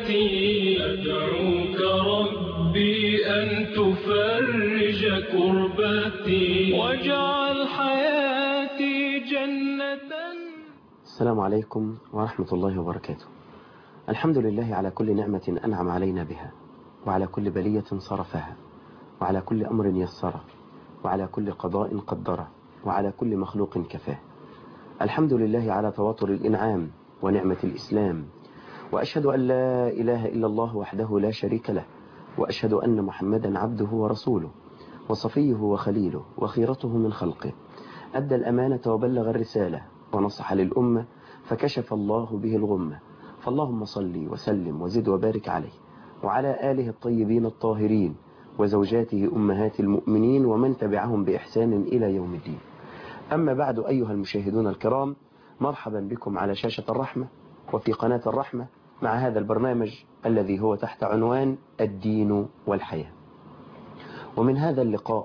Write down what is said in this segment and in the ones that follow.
كربتي أدعوك ربي أن تفرج كربتي واجعل حياتي جنة السلام عليكم ورحمة الله وبركاته الحمد لله على كل نعمة أنعم علينا بها وعلى كل بلية صرفها وعلى كل أمر يسره وعلى كل قضاء قدره وعلى كل مخلوق كفاه الحمد لله على تواتر الإنعام ونعمة الإسلام وأشهد أن لا إله إلا الله وحده لا شريك له وأشهد أن محمدا عبده ورسوله وصفيه وخليله وخيرته من خلقه أدى الأمانة وبلغ الرسالة ونصح للأمة فكشف الله به الغمة فاللهم صل وسلم وزد وبارك عليه وعلى آله الطيبين الطاهرين وزوجاته أمهات المؤمنين ومن تبعهم بإحسان إلى يوم الدين أما بعد أيها المشاهدون الكرام مرحبا بكم على شاشة الرحمة وفي قناة الرحمة مع هذا البرنامج الذي هو تحت عنوان الدين والحياة ومن هذا اللقاء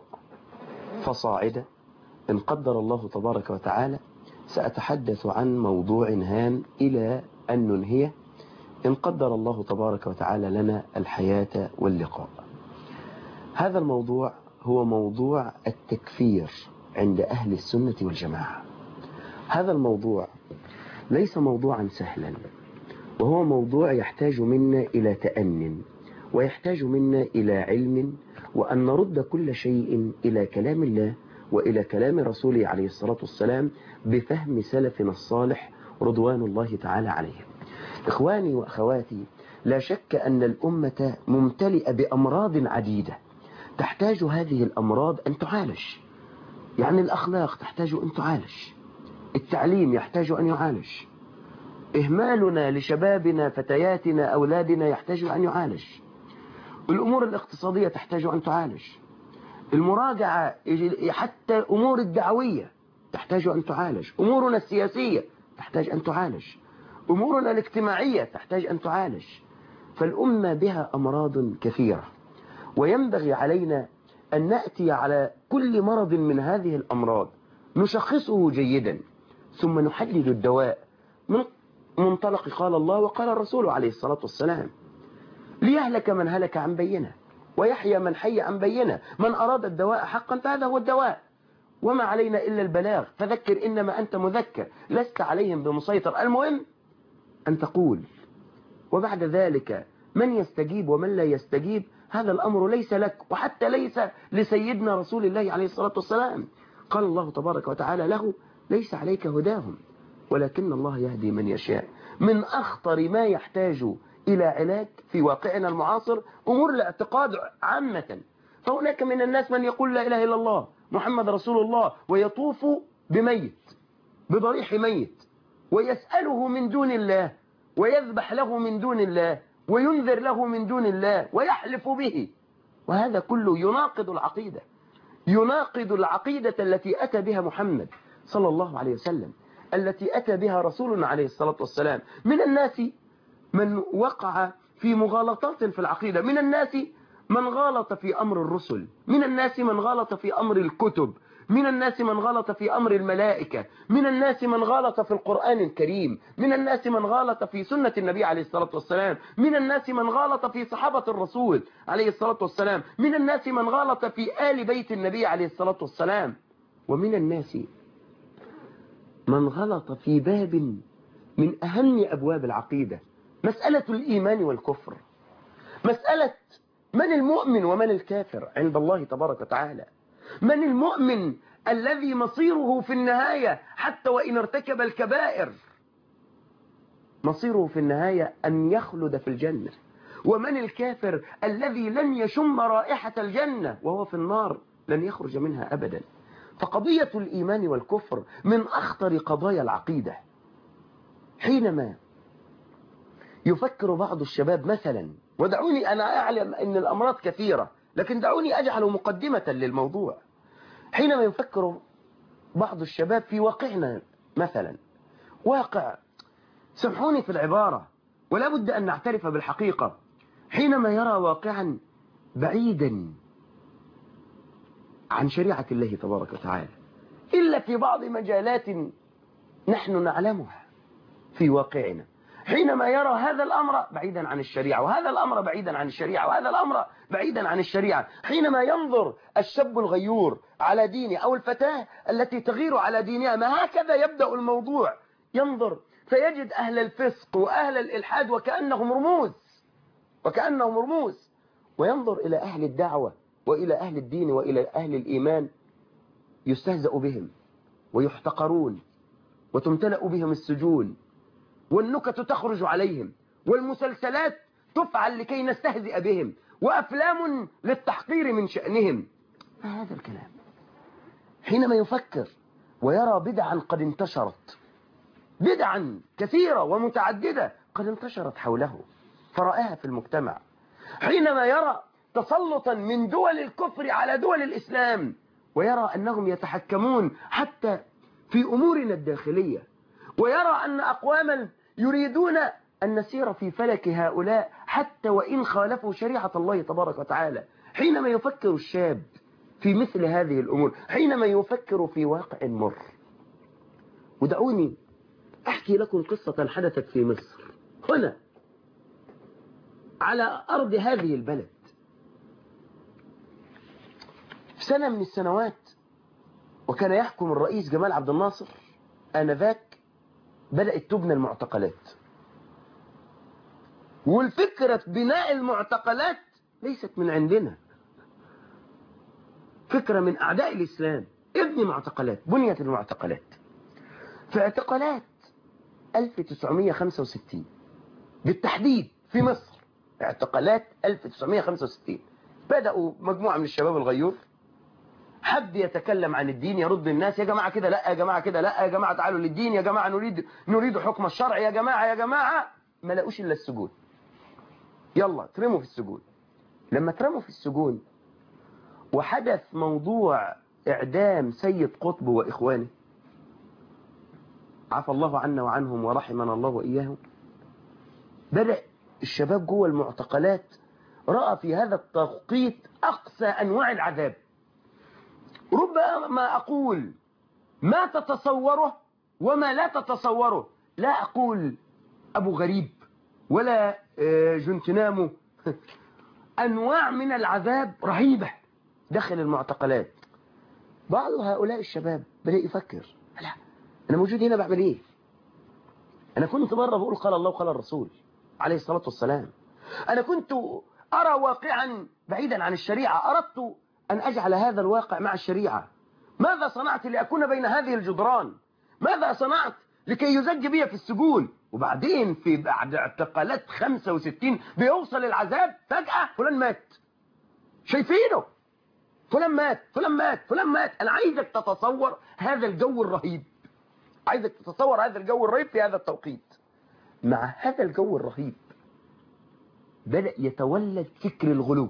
فصاعدا إن قدر الله تبارك وتعالى سأتحدث عن موضوع هام إلى أن ننهيه إن قدر الله تبارك وتعالى لنا الحياة واللقاء هذا الموضوع هو موضوع التكفير عند أهل السنة والجماعة هذا الموضوع ليس موضوعا سهلا وهو موضوع يحتاج منا إلى تأن ويحتاج منا إلى علم وأن نرد كل شيء إلى كلام الله وإلى كلام رسوله عليه الصلاة والسلام بفهم سلفنا الصالح رضوان الله تعالى عليهم إخواني وأخواتي لا شك أن الأمة ممتلئة بأمراض عديدة تحتاج هذه الأمراض أن تعالج يعني الأخلاق تحتاج أن تعالج التعليم يحتاج أن يعالج إهمالنا لشبابنا فتياتنا أولادنا يحتاج أن يعالج الأمور الاقتصادية تحتاج أن تعالج المراجعة حتى أمور الدعوية تحتاج أن تعالج أمورنا السياسية تحتاج أن تعالج أمورنا الاجتماعية تحتاج أن تعالج فالأمة بها أمراض كثيرة وينبغي علينا أن نأتي على كل مرض من هذه الأمراض نشخصه جيدا ثم نحدد الدواء من منطلق قال الله وقال الرسول عليه الصلاة والسلام ليهلك من هلك عن بينه ويحيى من حي عن بينه من أراد الدواء حقا فهذا هو الدواء وما علينا إلا البلاغ فذكر إنما أنت مذكر لست عليهم بمسيطر المهم أن تقول وبعد ذلك من يستجيب ومن لا يستجيب هذا الأمر ليس لك وحتى ليس لسيدنا رسول الله عليه الصلاة والسلام قال الله تبارك وتعالى له ليس عليك هداهم ولكن الله يهدي من يشاء من أخطر ما يحتاج إلى علاج في واقعنا المعاصر أمور الاعتقاد عامة فهناك من الناس من يقول لا إله إلا الله محمد رسول الله ويطوف بميت بضريح ميت ويسأله من دون الله ويذبح له من دون الله وينذر له من دون الله ويحلف به وهذا كله يناقض العقيدة يناقض العقيدة التي أتى بها محمد صلى الله عليه وسلم التي أتى بها رسولنا عليه الصلاة والسلام من الناس من وقع في مغالطات في العقيدة من الناس من غلط في أمر الرسل من الناس من غلط في أمر الكتب من الناس من غلط في أمر الملائكة من الناس من غلط في القرآن الكريم من الناس من غلط في سنة النبي عليه الصلاة والسلام من الناس من غلط في صحابة الرسول عليه الصلاة والسلام من الناس من غلط في آل بيت النبي عليه الصلاة والسلام ومن الناس من غلط في باب من أهم أبواب العقيدة مسألة الإيمان والكفر مسألة من المؤمن ومن الكافر عند الله تبارك وتعالى من المؤمن الذي مصيره في النهاية حتى وإن ارتكب الكبائر مصيره في النهاية أن يخلد في الجنة ومن الكافر الذي لن يشم رائحة الجنة وهو في النار لن يخرج منها أبدا فقضية الإيمان والكفر من أخطر قضايا العقيدة حينما يفكر بعض الشباب مثلا ودعوني أنا أعلم أن الأمراض كثيرة لكن دعوني أجعل مقدمة للموضوع حينما يفكر بعض الشباب في واقعنا مثلا واقع سامحوني في العبارة ولا بد أن نعترف بالحقيقة حينما يرى واقعا بعيدا عن شريعة الله تبارك وتعالى إلا في بعض مجالات نحن نعلمها في واقعنا حينما يرى هذا الأمر بعيدا عن الشريعة وهذا الأمر بعيدا عن الشريعة وهذا الأمر بعيدا عن الشريعة حينما ينظر الشاب الغيور على دينه أو الفتاة التي تغير على دينها ما هكذا يبدأ الموضوع ينظر فيجد أهل الفسق وأهل الإلحاد وكأنهم رموز وكأنهم رموز وينظر إلى أهل الدعوة وإلى أهل الدين وإلى أهل الإيمان يستهزأ بهم ويحتقرون وتمتلأ بهم السجون والنكت تخرج عليهم والمسلسلات تفعل لكي نستهزئ بهم وأفلام للتحقير من شأنهم ما هذا الكلام حينما يفكر ويرى بدعا قد انتشرت بدعا كثيرة ومتعددة قد انتشرت حوله فرآها في المجتمع حينما يرى تسلطا من دول الكفر على دول الإسلام ويرى أنهم يتحكمون حتى في أمورنا الداخلية ويرى أن أقواما يريدون أن نسير في فلك هؤلاء حتى وإن خالفوا شريعة الله تبارك وتعالى حينما يفكر الشاب في مثل هذه الأمور حينما يفكر في واقع مر ودعوني أحكي لكم قصة حدثت في مصر هنا على أرض هذه البلد في سنة من السنوات وكان يحكم الرئيس جمال عبد الناصر آنذاك بدأت تبنى المعتقلات والفكرة بناء المعتقلات ليست من عندنا فكرة من أعداء الإسلام ابني معتقلات بنيت المعتقلات في اعتقالات 1965 بالتحديد في مصر اعتقالات 1965 بدأوا مجموعة من الشباب الغيور حد يتكلم عن الدين يرد الناس يا جماعة كده لا يا جماعة كده لا يا جماعة تعالوا للدين يا جماعة نريد نريد حكم الشرع يا جماعة يا جماعة ما لقوش إلا السجون يلا ترموا في السجون لما ترموا في السجون وحدث موضوع إعدام سيد قطب وإخوانه عفى الله عنا وعنهم ورحمنا الله وإياهم بدأ الشباب جوه المعتقلات رأى في هذا التوقيت أقصى أنواع العذاب ربما أقول ما تتصوره وما لا تتصوره لا أقول أبو غريب ولا جنتنامو أنواع من العذاب رهيبة داخل المعتقلات بعض هؤلاء الشباب بدأ يفكر لا أنا موجود هنا بعمل إيه أنا كنت مرة بقول قال الله وقال الرسول عليه الصلاة والسلام أنا كنت أرى واقعا بعيدا عن الشريعة أردت أن أجعل هذا الواقع مع الشريعة ماذا صنعت لأكون بين هذه الجدران ماذا صنعت لكي يزج بي في السجون وبعدين في بعد اعتقالات 65 بيوصل العذاب فجأة فلان مات شايفينه فلان مات فلان مات فلان مات أنا عايزك تتصور هذا الجو الرهيب عايزك تتصور هذا الجو الرهيب في هذا التوقيت مع هذا الجو الرهيب بدأ يتولد فكر الغلو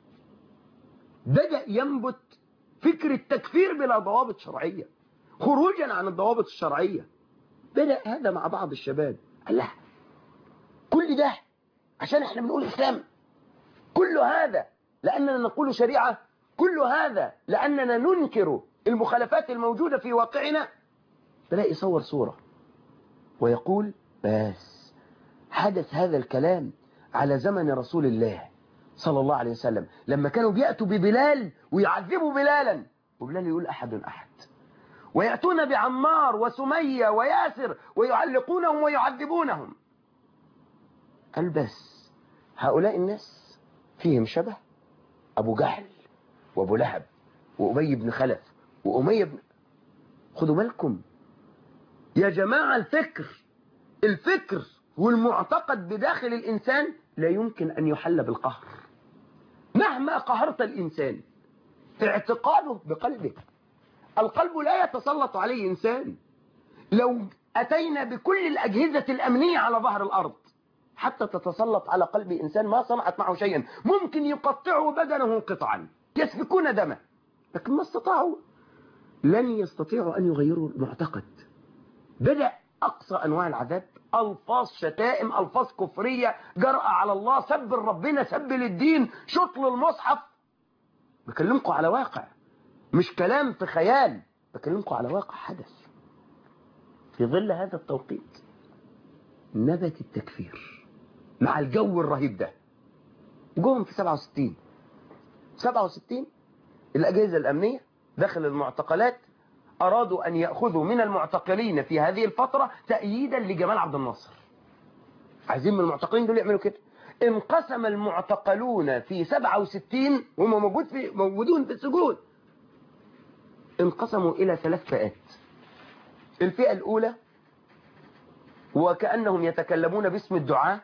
بدأ ينبت فكر التكفير بلا ضوابط شرعية خروجا عن الضوابط الشرعية بدأ هذا مع بعض الشباب قال لا كل ده عشان احنا بنقول اسلام كل هذا لأننا نقول شريعة كل هذا لأننا ننكر المخالفات الموجودة في واقعنا بدأ يصور صورة ويقول بس حدث هذا الكلام على زمن رسول الله صلى الله عليه وسلم لما كانوا بيأتوا ببلال ويعذبوا بلالا وبلال يقول أحد أحد ويأتون بعمار وسمية وياسر ويعلقونهم ويعذبونهم قال بس هؤلاء الناس فيهم شبه أبو جهل وأبو لهب وأبي بن خلف وأمية بن خدوا بالكم يا جماعة الفكر الفكر والمعتقد بداخل الإنسان لا يمكن أن يحل بالقهر مهما قهرت الإنسان اعتقاده بقلبه القلب لا يتسلط عليه إنسان لو أتينا بكل الأجهزة الأمنية على ظهر الأرض حتى تتسلط على قلب إنسان ما صنعت معه شيئا ممكن يقطعوا بدنه قطعا يسفكون دمه لكن ما استطاعوا لن يستطيعوا أن يغيروا المعتقد بدأ أقصى أنواع العذاب ألفاظ شتائم ألفاظ كفرية جرأة على الله سب ربنا سب للدين شطل المصحف بكلمكم على واقع مش كلام في خيال بكلمكم على واقع حدث في ظل هذا التوقيت نبت التكفير مع الجو الرهيب ده جوهم في 67 67 الأجهزة الأمنية داخل المعتقلات أرادوا أن يأخذوا من المعتقلين في هذه الفترة تأييدا لجمال عبد الناصر عايزين من المعتقلين دول يعملوا كده انقسم المعتقلون في 67 وهم موجود في موجودون في السجون انقسموا إلى ثلاث فئات الفئة الأولى وكأنهم يتكلمون باسم الدعاء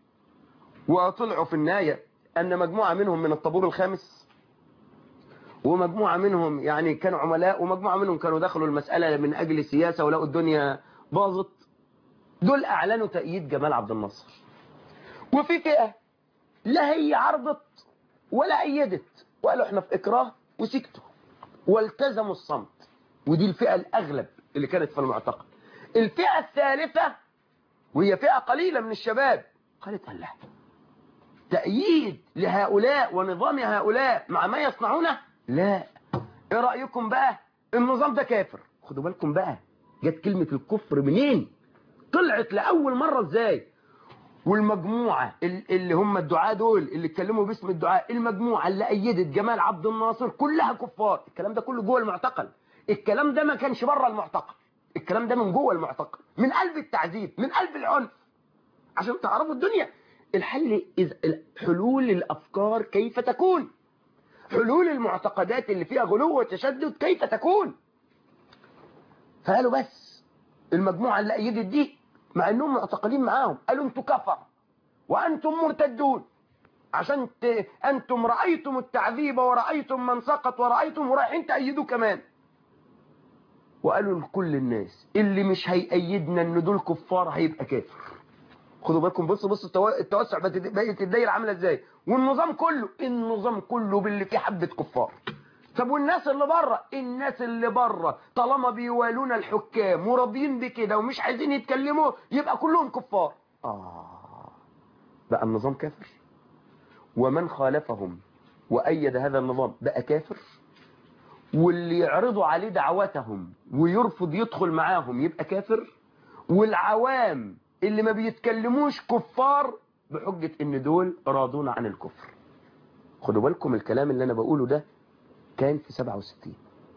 وطلعوا في النهاية أن مجموعة منهم من الطابور الخامس ومجموعة منهم يعني كانوا عملاء ومجموعة منهم كانوا دخلوا المسألة من أجل السياسة ولقوا الدنيا باظت دول أعلنوا تأييد جمال عبد الناصر وفي فئة لا هي عرضت ولا أيدت وقالوا احنا في إكراه وسكتوا والتزموا الصمت ودي الفئة الأغلب اللي كانت في المعتقل الفئة الثالثة وهي فئة قليلة من الشباب قالت الله تأييد لهؤلاء ونظام هؤلاء مع ما يصنعونه لا ايه رأيكم بقى النظام ده كافر خدوا بالكم بقى جت كلمة الكفر منين طلعت لأول مرة ازاي والمجموعة اللي هم الدعاء دول اللي اتكلموا باسم الدعاء المجموعة اللي أيدت جمال عبد الناصر كلها كفار الكلام ده كله جوه المعتقل الكلام ده ما كانش بره المعتقل الكلام ده من جوه المعتقل من قلب التعذيب من قلب العنف عشان تعرفوا الدنيا الحل إذ حلول الأفكار كيف تكون حلول المعتقدات اللي فيها غلو وتشدد كيف تكون فقالوا بس المجموعة اللي أيدت دي مع أنهم معتقلين معاهم قالوا أنتم كفر وأنتم مرتدون عشان ت... أنتم رأيتم التعذيب ورأيتم من سقط ورأيتم ورايحين تأيدوا كمان وقالوا لكل الناس اللي مش هيأيدنا ان دول كفار هيبقى كافر خدوا بالكم بصوا بصوا التوسع بقت الدايره عامله ازاي والنظام كله النظام كله باللي فيه حبه كفار طب والناس اللي بره الناس اللي بره طالما بيوالون الحكام وراضيين بكده ومش عايزين يتكلموا يبقى كلهم كفار اه بقى النظام كافر ومن خالفهم وأيد هذا النظام بقى كافر واللي يعرضوا عليه دعوتهم ويرفض يدخل معاهم يبقى كافر والعوام اللي ما بيتكلموش كفار بحجة ان دول راضون عن الكفر خدوا بالكم الكلام اللي انا بقوله ده كان في 67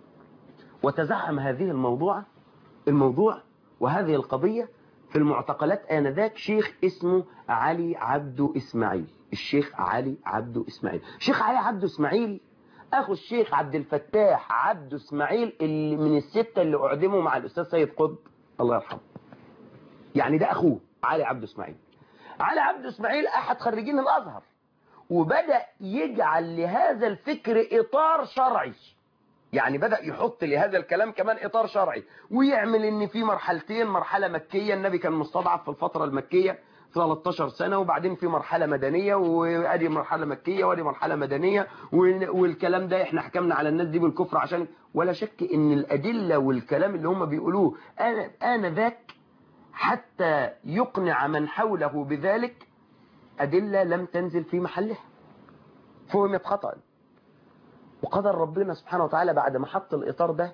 وتزعم هذه الموضوع الموضوع وهذه القضية في المعتقلات آنذاك شيخ اسمه علي عبدو إسماعيل الشيخ علي عبدو إسماعيل شيخ علي عبدو إسماعيل أخو الشيخ عبد الفتاح عبدو إسماعيل اللي من الستة اللي أعدموا مع الأستاذ سيد قطب الله يرحمه يعني ده أخوه علي عبدو إسماعيل علي عبدو إسماعيل أحد خريجين الأزهر وبدأ يجعل لهذا الفكر إطار شرعي يعني بدأ يحط لهذا الكلام كمان إطار شرعي ويعمل إن في مرحلتين مرحلة مكية النبي كان مستضعف في الفترة المكية 13 سنة وبعدين في مرحلة مدنية وادي مرحلة مكية وادي مرحلة مدنية والكلام ده احنا حكمنا على الناس دي بالكفر عشان ولا شك ان الأدلة والكلام اللي هم بيقولوه أنا, أنا ذاك حتى يقنع من حوله بذلك أدلة لم تنزل في محلها فهمت خطأ وقدر ربنا سبحانه وتعالى بعد ما حط الإطار ده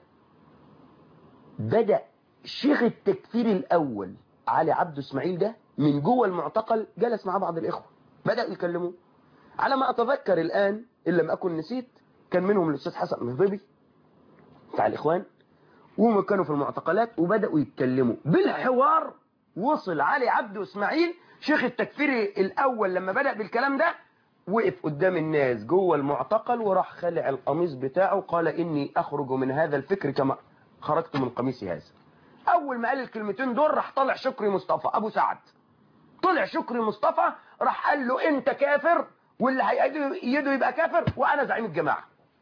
بدأ شيخ التكفير الأول علي عبد اسماعيل ده من جوه المعتقل جلس مع بعض الإخوة بدأ يكلموه على ما أتذكر الآن إن لم أكن نسيت كان منهم الأستاذ حسن مهضبي بتاع الإخوان وهم كانوا في المعتقلات وبدأوا يتكلموا بالحوار وصل علي عبد اسماعيل شيخ التكفير الأول لما بدأ بالكلام ده وقف قدام الناس جوه المعتقل وراح خلع القميص بتاعه قال إني أخرج من هذا الفكر كما خرجت من قميصي هذا أول ما قال الكلمتين دول راح طلع شكري مصطفى أبو سعد طلع شكري مصطفى راح قال له أنت كافر واللي هيأيده يبقى كافر وأنا زعيم الجماعة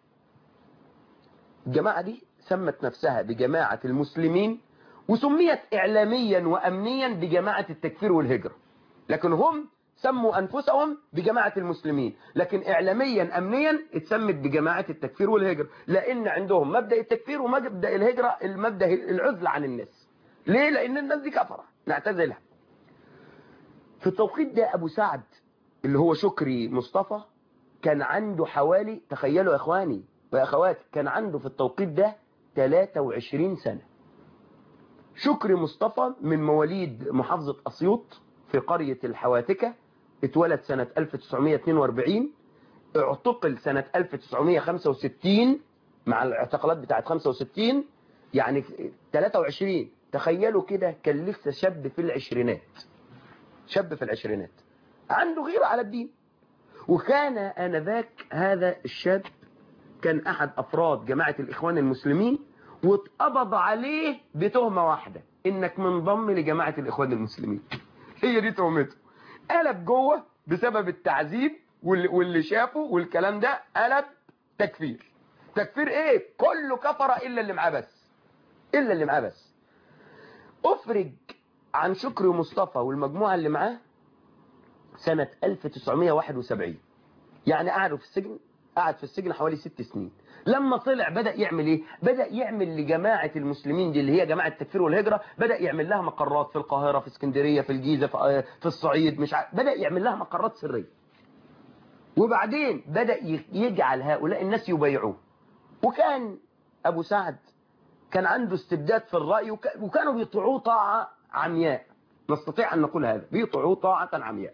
الجماعة دي سمت نفسها بجماعة المسلمين وسميت إعلاميا وأمنيا بجماعة التكفير والهجرة لكن هم سموا أنفسهم بجماعة المسلمين لكن إعلاميا أمنيا اتسمت بجماعة التكفير والهجرة لأن عندهم مبدأ التكفير ومبدأ الهجرة المبدأ العزلة عن الناس ليه؟ لأن الناس دي كفرة نعتزلها في التوقيت ده أبو سعد اللي هو شكري مصطفى كان عنده حوالي تخيلوا يا إخواني ويا أخواتي كان عنده في التوقيت ده 23 سنة شكري مصطفى من مواليد محافظة أسيوط في قرية الحواتكة اتولد سنة 1942 اعتقل سنة 1965 مع الاعتقالات بتاعت 65 يعني 23 تخيلوا كده كان لسه شاب في العشرينات شاب في العشرينات عنده غيرة على الدين وكان آنذاك هذا الشاب كان أحد أفراد جماعة الإخوان المسلمين واتقبض عليه بتهمة واحدة إنك منضم لجماعة الإخوان المسلمين هي دي تهمته قلب جوه بسبب التعذيب واللي, واللي شافه والكلام ده قلب تكفير تكفير ايه كله كفر الا اللي معاه بس الا اللي معاه بس افرج عن شكري مصطفى والمجموعة اللي معاه سنة 1971 يعني قعدوا في السجن قعد في السجن حوالي ست سنين لما طلع بدأ يعمل ايه بدأ يعمل لجماعة المسلمين دي اللي هي جماعة التكفير والهجرة بدأ يعمل لها مقرات في القاهرة في اسكندرية في الجيزة في, في الصعيد مش ع... بدأ يعمل لها مقرات سرية وبعدين بدأ يجعل هؤلاء الناس يبايعوه وكان أبو سعد كان عنده استبداد في الرأي وك... وكانوا بيطيعوه طاعة عمياء نستطيع أن نقول هذا بيطيعوه طاعة عمياء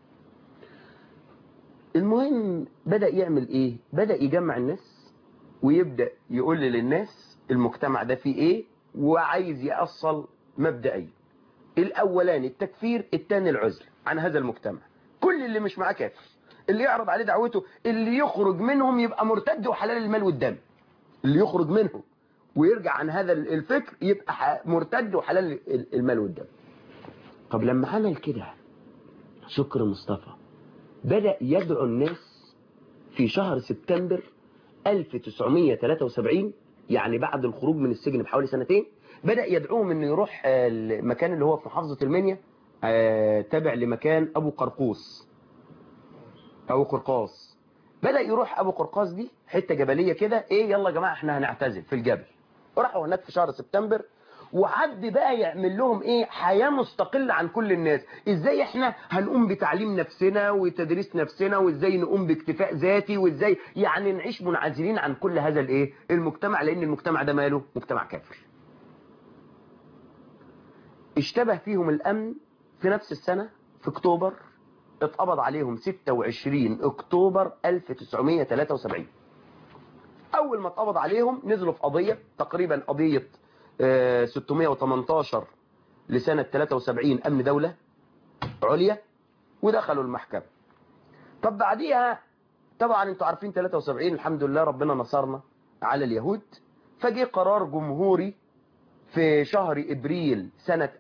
المهم بدأ يعمل ايه بدأ يجمع الناس ويبدأ يقول للناس المجتمع ده فيه ايه وعايز يأصل مبدئيا الاولاني التكفير الثاني العزل عن هذا المجتمع كل اللي مش معاه كافر اللي يعرض عليه دعوته اللي يخرج منهم يبقى مرتد وحلال المال والدم اللي يخرج منهم ويرجع عن هذا الفكر يبقى مرتد وحلال المال والدم طب لما عمل كده شكر مصطفى بدأ يدعو الناس في شهر سبتمبر 1973 يعني بعد الخروج من السجن بحوالي سنتين بدأ يدعوهم انه يروح المكان اللي هو في محافظة المنيا تابع لمكان ابو قرقوس ابو قرقاص بدأ يروح ابو قرقاص دي حتة جبلية كده ايه يلا يا جماعة احنا هنعتزل في الجبل وراحوا هناك في شهر سبتمبر وحد بقى يعمل لهم ايه حياة مستقلة عن كل الناس ازاي احنا هنقوم بتعليم نفسنا وتدريس نفسنا وازاي نقوم باكتفاء ذاتي وازاي يعني نعيش منعزلين عن كل هذا الايه المجتمع لان المجتمع ده ماله مجتمع كافر اشتبه فيهم الامن في نفس السنة في اكتوبر اتقبض عليهم 26 اكتوبر 1973 اول ما اتقبض عليهم نزلوا في قضية تقريبا قضية 618 لسنة 73 أمن دولة عليا ودخلوا المحكمة طب بعديها طبعا انتوا عارفين 73 الحمد لله ربنا نصرنا على اليهود فجي قرار جمهوري في شهر إبريل سنة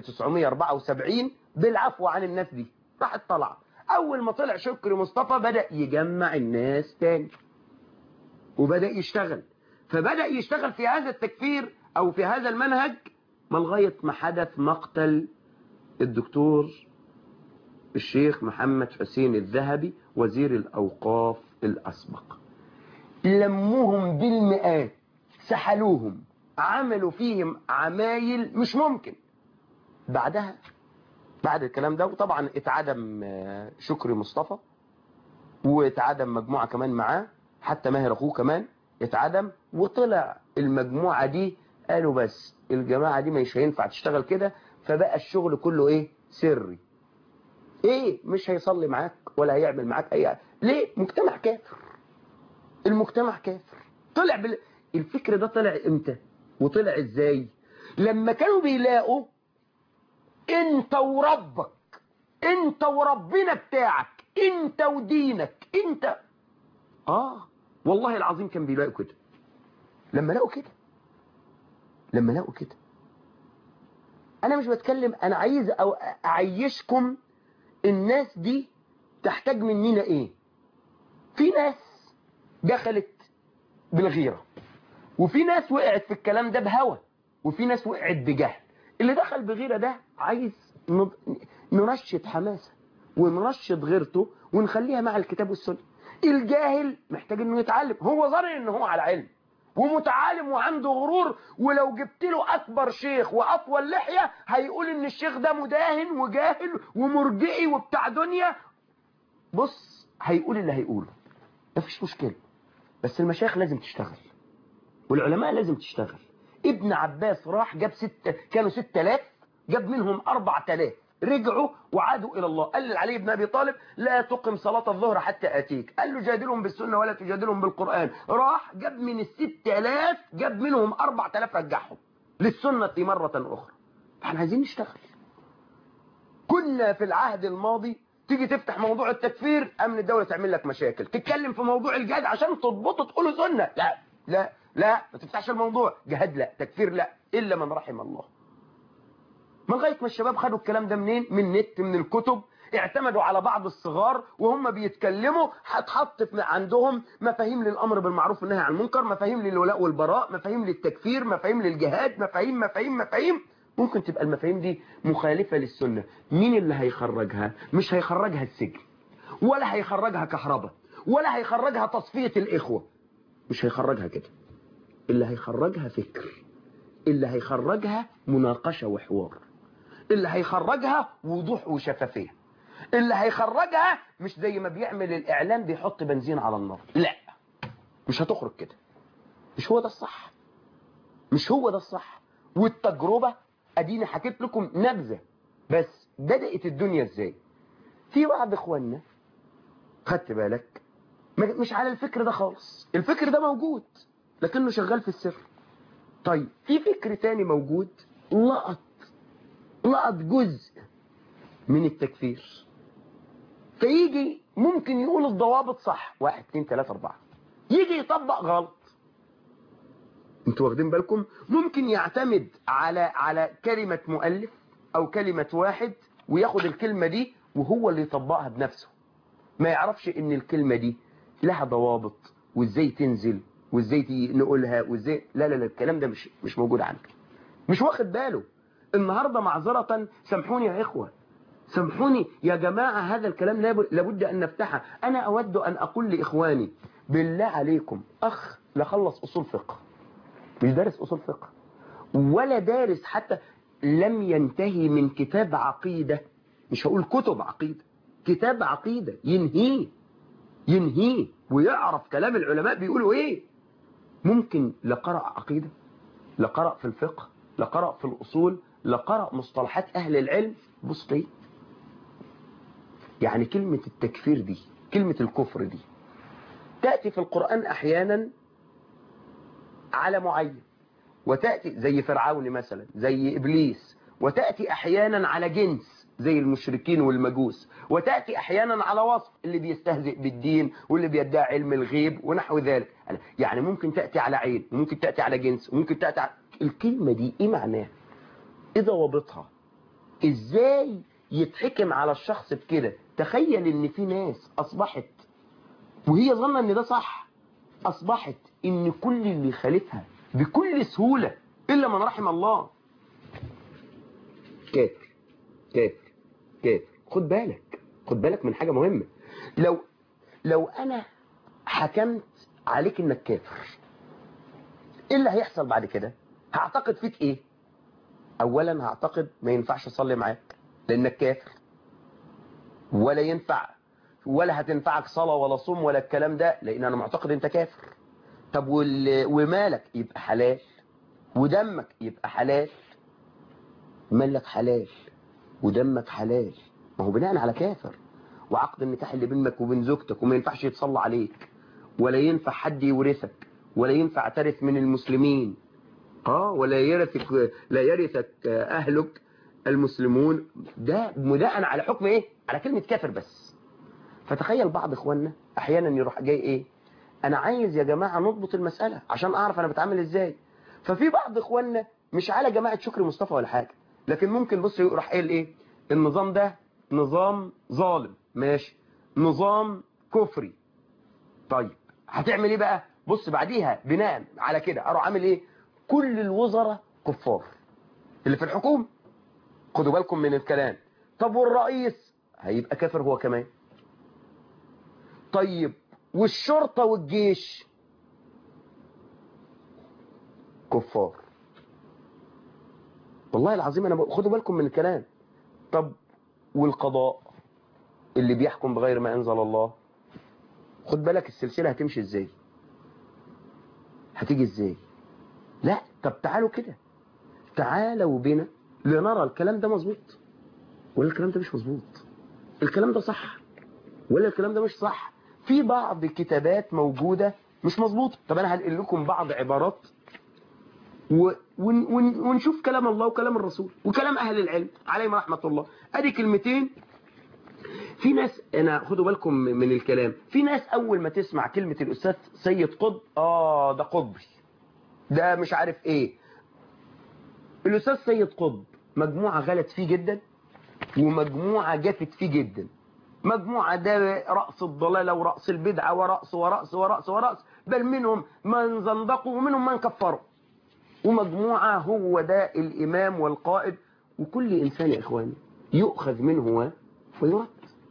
1974 بالعفو عن الناس دي راحت طلع أول ما طلع شكري مصطفى بدأ يجمع الناس تاني وبدأ يشتغل فبدأ يشتغل في هذا التكفير أو في هذا المنهج ما لغاية ما حدث مقتل الدكتور الشيخ محمد حسين الذهبي وزير الأوقاف الأسبق لموهم بالمئات سحلوهم عملوا فيهم عمايل مش ممكن بعدها بعد الكلام ده وطبعا اتعدم شكري مصطفى واتعدم مجموعة كمان معاه حتى ماهر أخوه كمان اتعدم وطلع المجموعة دي قالوا بس الجماعة دي مش هينفع تشتغل كده فبقى الشغل كله ايه سري ايه مش هيصلي معاك ولا هيعمل معاك اي ليه مجتمع كافر المجتمع كافر طلع بال... الفكر ده طلع امتى وطلع ازاي لما كانوا بيلاقوا انت وربك انت وربنا بتاعك انت ودينك انت اه والله العظيم كان بيلاقوا كده لما لقوا كده لما لقوا كده انا مش بتكلم انا عايز أو اعيشكم الناس دي تحتاج مننا ايه في ناس دخلت بالغيرة وفي ناس وقعت في الكلام ده بهوى وفي ناس وقعت بجهل اللي دخل بغيرة ده عايز نرشد حماسة ونرشد غيرته ونخليها مع الكتاب والسنة الجاهل محتاج انه يتعلم هو ظن ان هو على علم ومتعالم وعنده غرور ولو جبت له اكبر شيخ واطول لحية هيقول ان الشيخ ده مداهن وجاهل ومرجئي وبتاع دنيا بص هيقول اللي هيقوله مفيش مشكلة بس المشايخ لازم تشتغل والعلماء لازم تشتغل ابن عباس راح جاب ستة كانوا ستة آلاف جاب منهم أربعة آلاف رجعوا وعادوا إلى الله قال لعلي بن أبي طالب لا تقم صلاة الظهر حتى آتيك قال له جادلهم بالسنة ولا تجادلهم بالقرآن راح جاب من الست آلاف جاب منهم أربع آلاف رجعهم للسنة مرة أخرى فاحنا عايزين نشتغل كنا في العهد الماضي تيجي تفتح موضوع التكفير امن الدولة تعمل لك مشاكل تتكلم في موضوع الجهاد عشان تضبطه تقوله سنة لا لا لا ما تفتحش الموضوع جهاد لا تكفير لا الا من رحم الله ما لغايه ما الشباب خدوا الكلام ده منين من النت من الكتب اعتمدوا على بعض الصغار وهم بيتكلموا هتحط في عندهم مفاهيم للامر بالمعروف والنهي عن المنكر مفاهيم للولاء والبراء مفاهيم للتكفير مفاهيم للجهاد مفاهيم مفاهيم مفاهيم ممكن تبقى المفاهيم دي مخالفة للسنة مين اللي هيخرجها مش هيخرجها السجن ولا هيخرجها كهرباء ولا هيخرجها تصفية الإخوة مش هيخرجها كده اللي هيخرجها فكر اللي هيخرجها مناقشة وحوار اللي هيخرجها وضوح وشفافية اللي هيخرجها مش زي ما بيعمل الإعلام بيحط بنزين على النار لا مش هتخرج كده مش هو ده الصح مش هو ده الصح والتجربة اديني حكيت لكم نبذة بس بدأت الدنيا ازاي في بعض اخواننا خدت بالك مش على الفكر ده خالص الفكر ده موجود لكنه شغال في السر طيب في فكر تاني موجود لقط لقط جزء من التكفير فيجي ممكن يقول الضوابط صح واحد اتنين تلاتة اربعة يجي يطبق غلط انتوا واخدين بالكم ممكن يعتمد على على كلمة مؤلف او كلمة واحد وياخد الكلمة دي وهو اللي يطبقها بنفسه ما يعرفش ان الكلمة دي لها ضوابط وازاي تنزل وازاي نقولها وازاي لا لا لا الكلام ده مش مش موجود عندك مش واخد باله النهاردة معذرة سامحوني يا اخوة سامحوني يا جماعة هذا الكلام لابد ان نفتحه انا اود ان اقول لاخواني بالله عليكم اخ لخلص اصول فقه مش دارس أصول فقه ولا دارس حتى لم ينتهي من كتاب عقيدة مش هقول كتب عقيدة كتاب عقيدة ينهيه ينهيه ويعرف كلام العلماء بيقولوا ايه ممكن لقرأ عقيدة لقرأ في الفقه لقرأ في الأصول لقرأ مصطلحات أهل العلم بص ايه يعني كلمة التكفير دي كلمة الكفر دي تأتي في القرآن أحيانا على معين وتأتي زي فرعون مثلا زي إبليس وتأتي أحيانا على جنس زي المشركين والمجوس وتأتي أحيانا على وصف اللي بيستهزئ بالدين واللي بيدعي علم الغيب ونحو ذلك يعني ممكن تأتي على عين وممكن تأتي على جنس وممكن تأتي على الكلمة دي إيه معناها إيه ضوابطها إزاي يتحكم على الشخص بكده تخيل إن في ناس أصبحت وهي ظنة إن ده صح أصبحت إن كل اللي خالفها بكل سهولة إلا من رحم الله كافر كافر كافر خد بالك خد بالك من حاجة مهمة لو لو أنا حكمت عليك إنك كافر إيه اللي هيحصل بعد كده هعتقد فيك إيه أولا هعتقد ما ينفعش أصلي معاك لأنك كافر ولا ينفع ولا هتنفعك صلاة ولا صوم ولا الكلام ده لأن أنا معتقد أنت كافر طب وال... ومالك يبقى حلال ودمك يبقى حلال مالك حلال ودمك حلال ما هو بناء على كافر وعقد النكاح اللي بينك وبين زوجتك وما ينفعش يتصلى عليك ولا ينفع حد يورثك ولا ينفع ترث من المسلمين اه ولا يرثك لا يرثك اهلك المسلمون ده بناء على حكم ايه على كلمة كافر بس فتخيل بعض اخواننا احيانا يروح جاي ايه انا عايز يا جماعة نضبط المسألة عشان اعرف انا بتعامل ازاي ففي بعض اخواننا مش على جماعة شكري مصطفى ولا حاجة لكن ممكن بص يروح قايل ايه النظام ده نظام ظالم ماشي نظام كفري طيب هتعمل ايه بقى بص بعديها بناء على كده اروح عامل ايه كل الوزراء كفار اللي في الحكومة خدوا بالكم من الكلام طب والرئيس هيبقى كافر هو كمان طيب والشرطة والجيش كفار والله العظيم انا خدوا بالكم من الكلام طب والقضاء اللي بيحكم بغير ما انزل الله خد بالك السلسلة هتمشي ازاي هتيجي ازاي لا طب تعالوا كده تعالوا بينا لنرى الكلام ده مظبوط ولا الكلام ده مش مظبوط الكلام ده صح ولا الكلام ده مش صح في بعض كتابات موجودة مش مظبوطة طب انا هنقل لكم بعض عبارات و... ون... ون... ونشوف كلام الله وكلام الرسول وكلام اهل العلم عليهم رحمة الله ادي كلمتين في ناس انا خدوا بالكم من الكلام في ناس اول ما تسمع كلمة الاستاذ سيد قطب اه ده قطبي ده مش عارف ايه الاستاذ سيد قطب مجموعة غلط فيه جدا ومجموعة جافت فيه جدا مجموعة ده رأس الضلالة ورأس البدعة ورأس ورأس ورأس ورأس بل منهم من زندقوا ومنهم من كفروا ومجموعة هو ده الإمام والقائد وكل إنسان يا إخواني يؤخذ منه ويرد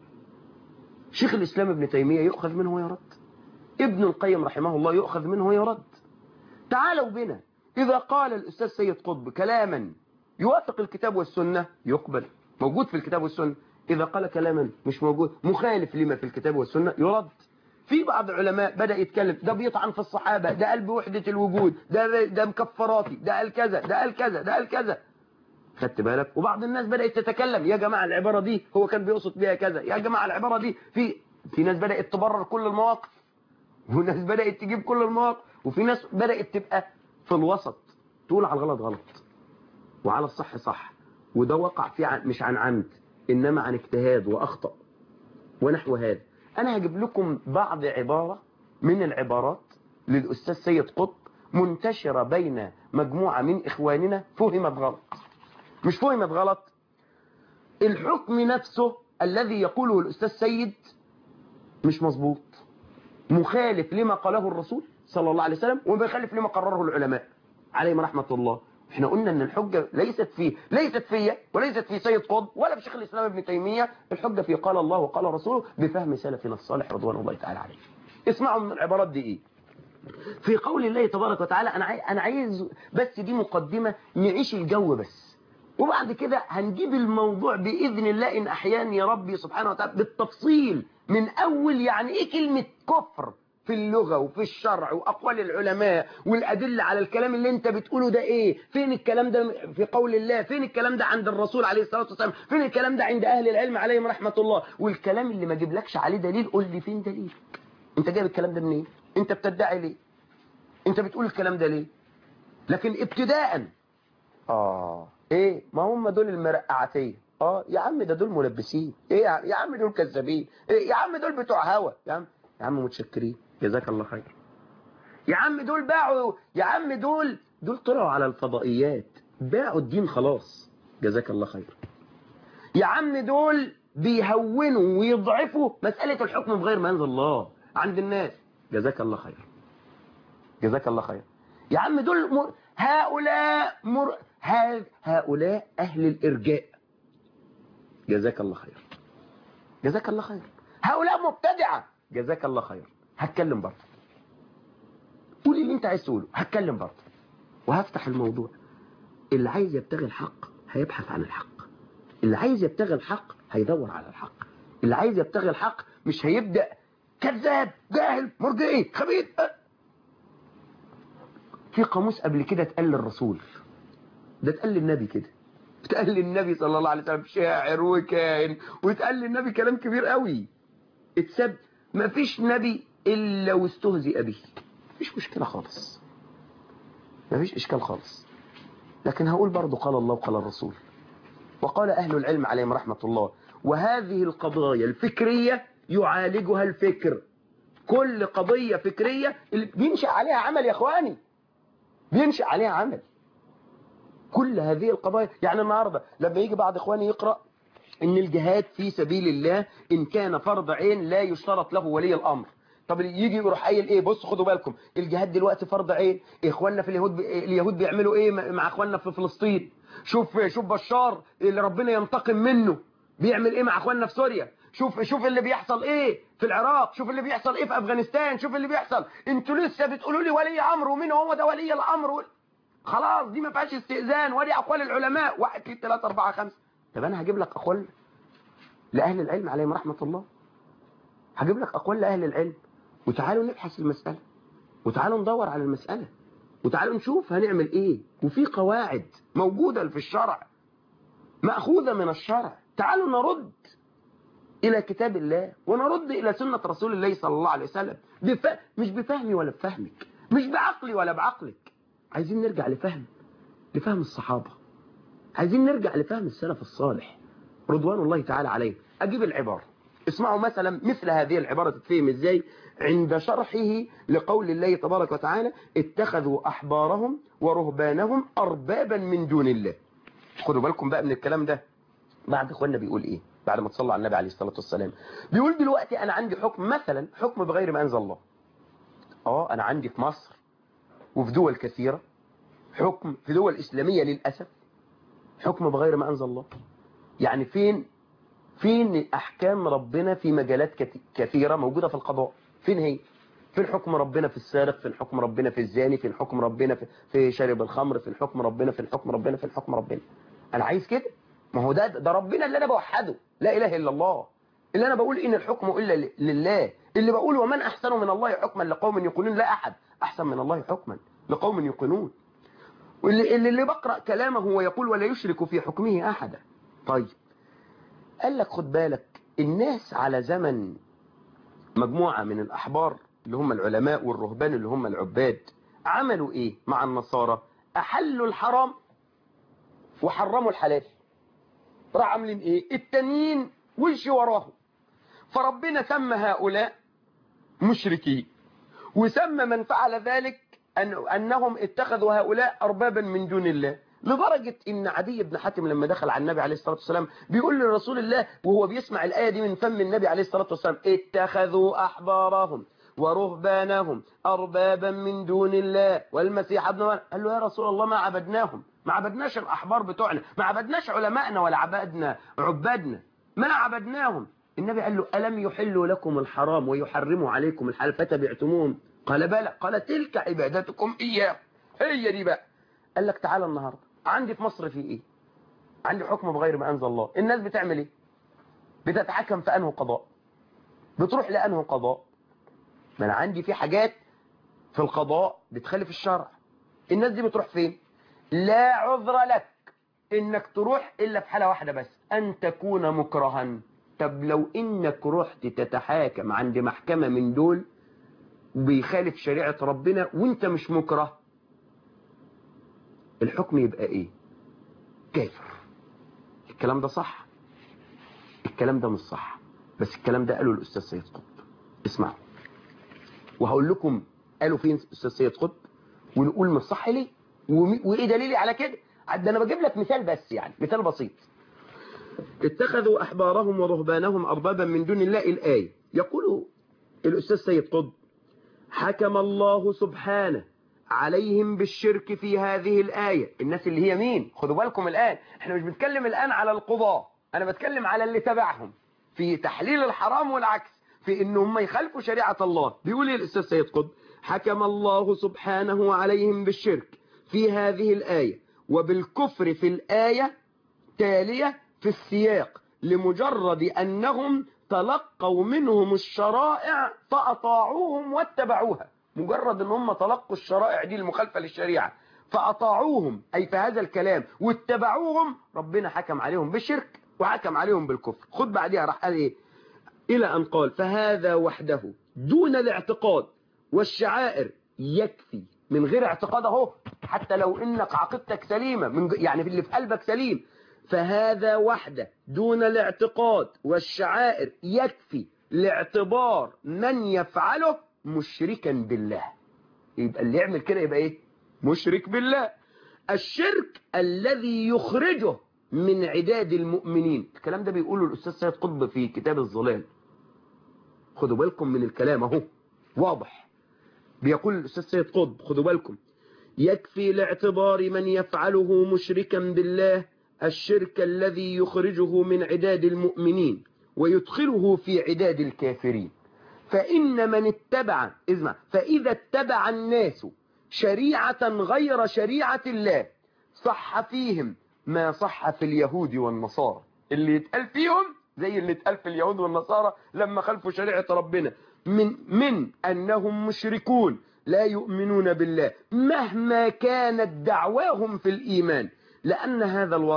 شيخ الإسلام ابن تيمية يؤخذ منه ويرد ابن القيم رحمه الله يؤخذ منه ويرد تعالوا بنا إذا قال الأستاذ سيد قطب كلاما يوافق الكتاب والسنة يقبل موجود في الكتاب والسنة إذا قال كلاما مش موجود مخالف لما في الكتاب والسنة يرد في بعض العلماء بدأ يتكلم ده بيطعن في الصحابة ده قال بوحدة الوجود ده ده مكفراتي ده قال كذا ده قال كذا ده قال كذا خدت بالك وبعض الناس بدأت تتكلم يا جماعة العبارة دي هو كان بيقصد بيها كذا يا جماعة العبارة دي في في ناس بدأت تبرر كل المواقف وناس بدأت تجيب كل المواقف وفي ناس بدأت تبقى في الوسط تقول على الغلط غلط وعلى الصح صح وده وقع فيه عن مش عن عمد إنما عن اجتهاد وأخطأ ونحو هذا أنا هجيب لكم بعض عبارة من العبارات للأستاذ سيد قطب منتشرة بين مجموعة من إخواننا فهمت غلط مش فهمت غلط الحكم نفسه الذي يقوله الأستاذ سيد مش مظبوط مخالف لما قاله الرسول صلى الله عليه وسلم وبيخالف لما قرره العلماء عليهم رحمة الله احنا قلنا ان الحجة ليست في ليست فيا وليست في سيد قطب ولا في شيخ الاسلام ابن تيمية الحجة في قال الله وقال رسوله بفهم سلفنا الصالح رضوان الله تعالى عليه اسمعوا من العبارات دي ايه في قول الله تبارك وتعالى انا عايز انا عايز بس دي مقدمة نعيش الجو بس وبعد كده هنجيب الموضوع بإذن الله إن أحياني ربي سبحانه وتعالى بالتفصيل من أول يعني إيه كلمة كفر في اللغة وفي الشرع وأقوال العلماء والأدلة على الكلام اللي انت بتقوله ده ايه فين الكلام ده في قول الله فين الكلام ده عند الرسول عليه الصلاة والسلام فين الكلام ده عند أهل العلم عليهم رحمة الله والكلام اللي ما جيبلكش عليه دليل قول لي فين دليل انت جايب الكلام ده منين انت بتدعي ليه انت بتقول الكلام ده ليه لكن ابتداء اه ايه ما هم دول المرقعتيه اه يا عم ده دول ملبسين ايه يا عم, يا عم دول كذابين إيه يا عم دول بتوع هوا يا عم يا عم متشكرين جزاك الله خير يا عم دول باعوا يا عم دول دول طلعوا على الفضائيات باعوا الدين خلاص جزاك الله خير يا عم دول بيهونوا ويضعفوا مسألة الحكم بغير ما ينزل الله عند الناس جزاك الله خير جزاك الله خير يا عم دول مر... هؤلاء مر... هؤلاء أهل الإرجاء جزاك الله خير جزاك الله خير هؤلاء مبتدعة جزاك الله خير هتكلم برضه قولي اللي انت عايز تقوله هتكلم برضه وهفتح الموضوع اللي عايز يبتغي الحق هيبحث عن الحق اللي عايز يبتغي الحق هيدور على الحق اللي عايز يبتغي الحق مش هيبدأ كذاب جاهل مرجئي خبيث في قاموس قبل كده اتقال للرسول ده اتقال للنبي كده اتقال للنبي صلى الله عليه وسلم شاعر وكاهن واتقال للنبي كلام كبير قوي اتسب ما فيش نبي الا واستهزئ به مفيش مشكله خالص ما فيش اشكال خالص لكن هقول برضه قال الله وقال الرسول وقال اهل العلم عليهم رحمه الله وهذه القضايا الفكريه يعالجها الفكر كل قضيه فكريه اللي بينشا عليها عمل يا اخواني بينشا عليها عمل كل هذه القضايا يعني النهاردة لما يجي بعض إخواني يقرأ إن الجهاد في سبيل الله إن كان فرض عين لا يشترط له ولي الأمر طب يجي يروح قايل ايه بص خدوا بالكم الجهاد دلوقتي فرض عين اخواننا في اليهود اليهود بيعملوا ايه مع اخواننا في فلسطين شوف شوف بشار اللي ربنا ينتقم منه بيعمل ايه مع اخواننا في سوريا شوف شوف اللي بيحصل ايه في العراق شوف اللي بيحصل ايه في افغانستان شوف اللي بيحصل انتوا لسه بتقولوا لي ولي امر ومين هو ده ولي الامر خلاص دي ما فيهاش استئذان ودي اقوال العلماء واحد اثنين ثلاثة أربعة خمسة طب أنا هجيب لك أقوال لأهل العلم عليهم رحمة الله هجيب لك أقوال لأهل العلم وتعالوا نبحث المسألة وتعالوا ندور على المسألة وتعالوا نشوف هنعمل إيه وفي قواعد موجودة في الشرع مأخوذة من الشرع تعالوا نرد إلى كتاب الله ونرد إلى سنة رسول الله صلى الله عليه وسلم بف... مش بفهمي ولا بفهمك مش بعقلي ولا بعقلك عايزين نرجع لفهم لفهم الصحابة عايزين نرجع لفهم السلف الصالح رضوان الله تعالى عليه أجيب العبارة اسمعوا مثلا مثل هذه العبارة تتفهم ازاي عند شرحه لقول الله تبارك وتعالى اتخذوا أحبارهم ورهبانهم أربابا من دون الله خدوا بالكم بقى من الكلام ده بعد اخواننا بيقول ايه بعد ما تصلوا على النبي عليه الصلاة والسلام بيقول دلوقتي انا عندي حكم مثلا حكم بغير ما انزل الله اه انا عندي في مصر وفي دول كثيرة حكم في دول اسلامية للأسف حكم بغير ما انزل الله يعني فين فين احكام ربنا في مجالات كت- كثيرة موجودة في القضاء فين هي فين حكم ربنا في السارق فين حكم ربنا في الزاني فين حكم ربنا في, في شارب الخمر فين حكم ربنا فين حكم ربنا فين حكم ربنا انا عايز كده ما هو ده ده ربنا اللي انا بوحده لا اله الا الله اللي انا بقول ان الحكم الا ل- لله اللي بقول ومن احسن من الله حكما لقوم يقولون لا احد احسن من الله حكما لقوم يوقنون واللي اللي, اللي بقرا كلامه ويقول ولا يشرك في حكمه احدا طيب قال لك خد بالك الناس على زمن مجموعة من الأحبار اللي هم العلماء والرهبان اللي هم العباد عملوا إيه مع النصارى أحلوا الحرام وحرموا الحلال راح عاملين إيه التانيين وش وراهم فربنا سمى هؤلاء مشركين وسمى من فعل ذلك أن أنهم اتخذوا هؤلاء أربابا من دون الله لدرجة ان عدي بن حاتم لما دخل على النبي عليه الصلاة والسلام بيقول لرسول الله وهو بيسمع الآية دي من فم النبي عليه الصلاة والسلام اتخذوا أحبارهم ورهبانهم أربابا من دون الله والمسيح ابن مريم قال له يا رسول الله ما عبدناهم ما عبدناش الأحبار بتوعنا ما عبدناش علمائنا ولا عبدنا عبادنا ما عبدناهم النبي قال له ألم يحلوا لكم الحرام ويحرموا عليكم الحلال فتبعتموهم قال بلى قال تلك عبادتكم إياه هي دي بقى قال لك تعالى النهاردة عندي في مصر في ايه عندي حكم بغير ما انزل الله الناس بتعمل ايه بتتحكم في انه قضاء بتروح لانه قضاء ما انا عندي في حاجات في القضاء بتخالف الشرع الناس دي بتروح فين لا عذر لك انك تروح الا في حالة واحدة بس ان تكون مكرها طب لو انك رحت تتحاكم عند محكمة من دول بيخالف شريعة ربنا وانت مش مكره الحكم يبقى ايه كافر الكلام ده صح الكلام ده مش صح بس الكلام ده قاله الاستاذ سيد قطب اسمعوا وهقول لكم قالوا فين الاستاذ سيد قطب ونقول مش صح ليه ومي- وايه دليلي على كده ده انا بجيب لك مثال بس يعني مثال بسيط اتخذوا احبارهم ورهبانهم اربابا من دون الله الايه يقول الاستاذ سيد قطب حكم الله سبحانه عليهم بالشرك في هذه الآية الناس اللي هي مين خدوا بالكم الآن احنا مش بنتكلم الآن على القضاء أنا بتكلم على اللي تبعهم في تحليل الحرام والعكس في ان هم يخالفوا شريعة الله بيقول ايه الأستاذ سيد قطب حكم الله سبحانه عليهم بالشرك في هذه الآية وبالكفر في الآية تالية في السياق لمجرد أنهم تلقوا منهم الشرائع فأطاعوهم واتبعوها مجرد أن هم تلقوا الشرائع دي المخالفة للشريعة فأطاعوهم أي في هذا الكلام واتبعوهم ربنا حكم عليهم بالشرك وحكم عليهم بالكفر خد بعدها راح قال إيه إلى أن قال فهذا وحده دون الاعتقاد والشعائر يكفي من غير اعتقاد اهو حتى لو انك عقيدتك سليمة من ج- يعني في اللي في قلبك سليم فهذا وحده دون الاعتقاد والشعائر يكفي لاعتبار من يفعله مشركا بالله يبقى اللي يعمل كده يبقى ايه مشرك بالله الشرك الذي يخرجه من عداد المؤمنين الكلام ده بيقوله الأستاذ سيد قطب في كتاب الظلال خدوا بالكم من الكلام اهو واضح بيقول الأستاذ سيد قطب خدوا بالكم يكفي لاعتبار من يفعله مشركا بالله الشرك الذي يخرجه من عداد المؤمنين ويدخله في عداد الكافرين فإن من اتبع اسمع فإذا اتبع الناس شريعة غير شريعة الله صح فيهم ما صح في اليهود والنصارى اللي يتقال فيهم زي اللي اتقال في اليهود والنصارى لما خلفوا شريعة ربنا من من أنهم مشركون لا يؤمنون بالله مهما كانت دعواهم في الإيمان لأن هذا الوصف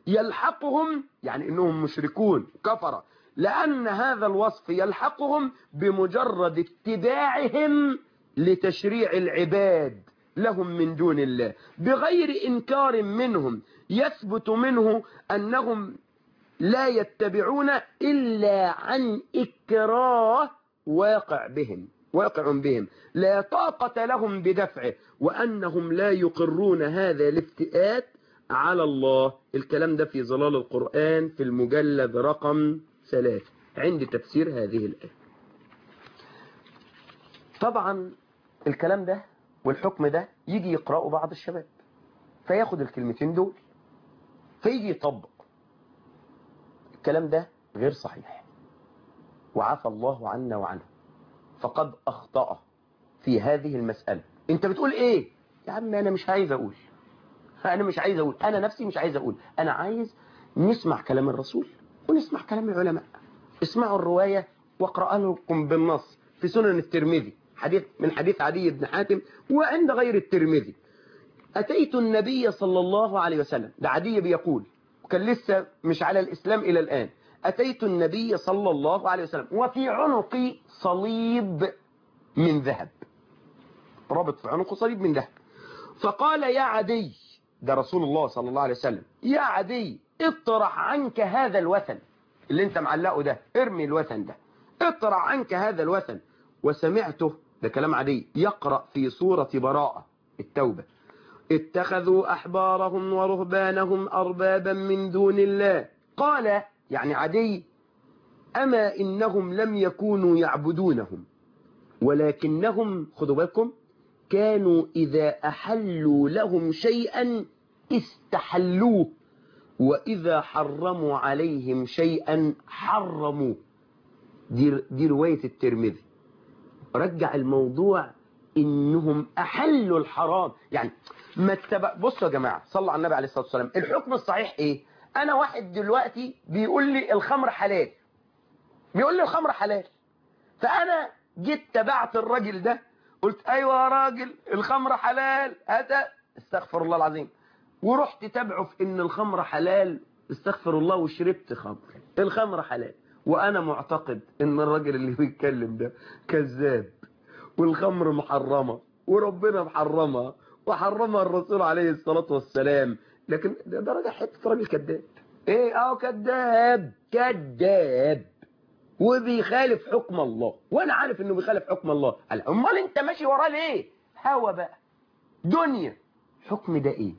يلحقهم يعني انهم مشركون كفرة لان هذا الوصف يلحقهم بمجرد اتباعهم لتشريع العباد لهم من دون الله بغير انكار منهم يثبت منه انهم لا يتبعون الا عن اكراه واقع بهم واقع بهم لا طاقة لهم بدفعه وأنهم لا يقرون هذا الافتئات على الله الكلام ده في ظلال القرآن في المجلد رقم ثلاثة عند تفسير هذه الآية طبعا الكلام ده والحكم ده يجي يقرأه بعض الشباب فياخد الكلمتين دول فيجي يطبق الكلام ده غير صحيح وعفى الله عنا وعنه فقد أخطأ في هذه المسألة انت بتقول ايه يا عم انا مش عايز اقول انا مش عايز اقول انا نفسي مش عايز اقول انا عايز نسمع كلام الرسول ونسمع كلام العلماء اسمعوا الرواية واقرأ لكم بالنص في سنن الترمذي حديث من حديث عدي بن حاتم وعند غير الترمذي أتيت النبي صلى الله عليه وسلم ده عدي بيقول وكان لسه مش على الإسلام إلى الآن أتيت النبي صلى الله عليه وسلم وفي عنقي صليب من ذهب رابط في عنقه صليب من ذهب فقال يا عدي ده رسول الله صلى الله عليه وسلم يا عدي اطرح عنك هذا الوثن اللي انت معلقه ده ارمي الوثن ده اطرح عنك هذا الوثن وسمعته ده كلام عدي يقرأ في سورة براءة التوبة اتخذوا أحبارهم ورهبانهم أربابا من دون الله قال يعني عدي أما إنهم لم يكونوا يعبدونهم ولكنهم خدوا بالكم كانوا إذا أحلوا لهم شيئا استحلوه وإذا حرموا عليهم شيئا حرموه دي, دي رواية الترمذي رجع الموضوع إنهم أحلوا الحرام يعني ما اتبع بصوا يا جماعة صلوا على النبي عليه الصلاة والسلام الحكم الصحيح إيه أنا واحد دلوقتي بيقول لي الخمر حلال بيقول لي الخمر حلال فأنا جيت تبعت الراجل ده قلت أيوة يا راجل الخمر حلال هذا استغفر الله العظيم ورحت تبعه في إن الخمر حلال استغفر الله وشربت خمر الخمر حلال وأنا معتقد إن الراجل اللي بيتكلم ده كذاب والخمر محرمة وربنا محرمها وحرمها الرسول عليه الصلاة والسلام لكن ده, ده راجل حتة راجل كذاب ايه اه كذاب كذاب وبيخالف حكم الله وانا عارف انه بيخالف حكم الله قال امال انت ماشي وراه ليه هوى بقى دنيا حكم ده ايه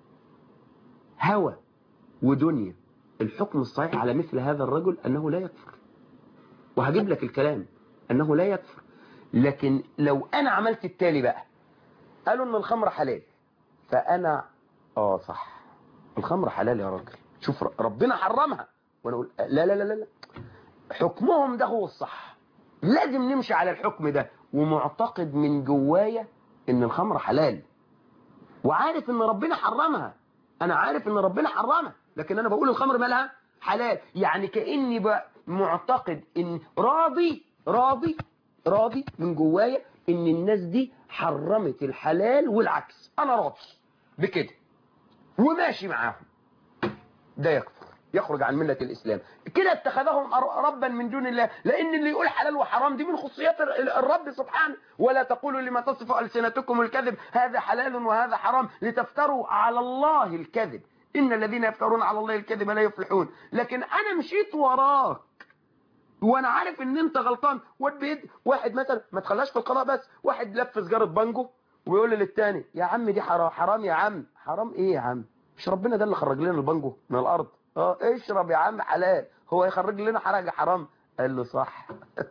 هوى ودنيا الحكم الصحيح على مثل هذا الرجل انه لا يكفر وهجيب لك الكلام انه لا يكفر لكن لو انا عملت التالي بقى قالوا ان الخمر حلال فانا اه صح الخمر حلال يا راجل شوف ربنا حرمها وانا اقول لا لا لا لا حكمهم ده هو الصح لازم نمشي على الحكم ده ومعتقد من جوايا ان الخمر حلال وعارف ان ربنا حرمها انا عارف ان ربنا حرمها لكن انا بقول الخمر مالها حلال يعني كاني بقى معتقد ان راضي راضي راضي من جوايا ان الناس دي حرمت الحلال والعكس انا راضي بكده وماشي معاهم ده يكفر يخرج عن ملة الإسلام كده اتخذهم ربا من دون الله لأن اللي يقول حلال وحرام دي من خصوصيات الرب سبحانه ولا تقولوا لما تصف ألسنتكم الكذب هذا حلال وهذا حرام لتفتروا على الله الكذب إن الذين يفترون على الله الكذب لا يفلحون لكن أنا مشيت وراك وانا عارف ان انت غلطان بيد واحد مثلا ما تخلاش في القناه بس واحد لف سجاره بانجو ويقول للتاني يا عم دي حرام حرام يا عم حرام ايه يا عم مش ربنا ده اللي خرج لنا البانجو من الارض اه اشرب يا عم حلال هو يخرج لنا حاجه حرام قال له صح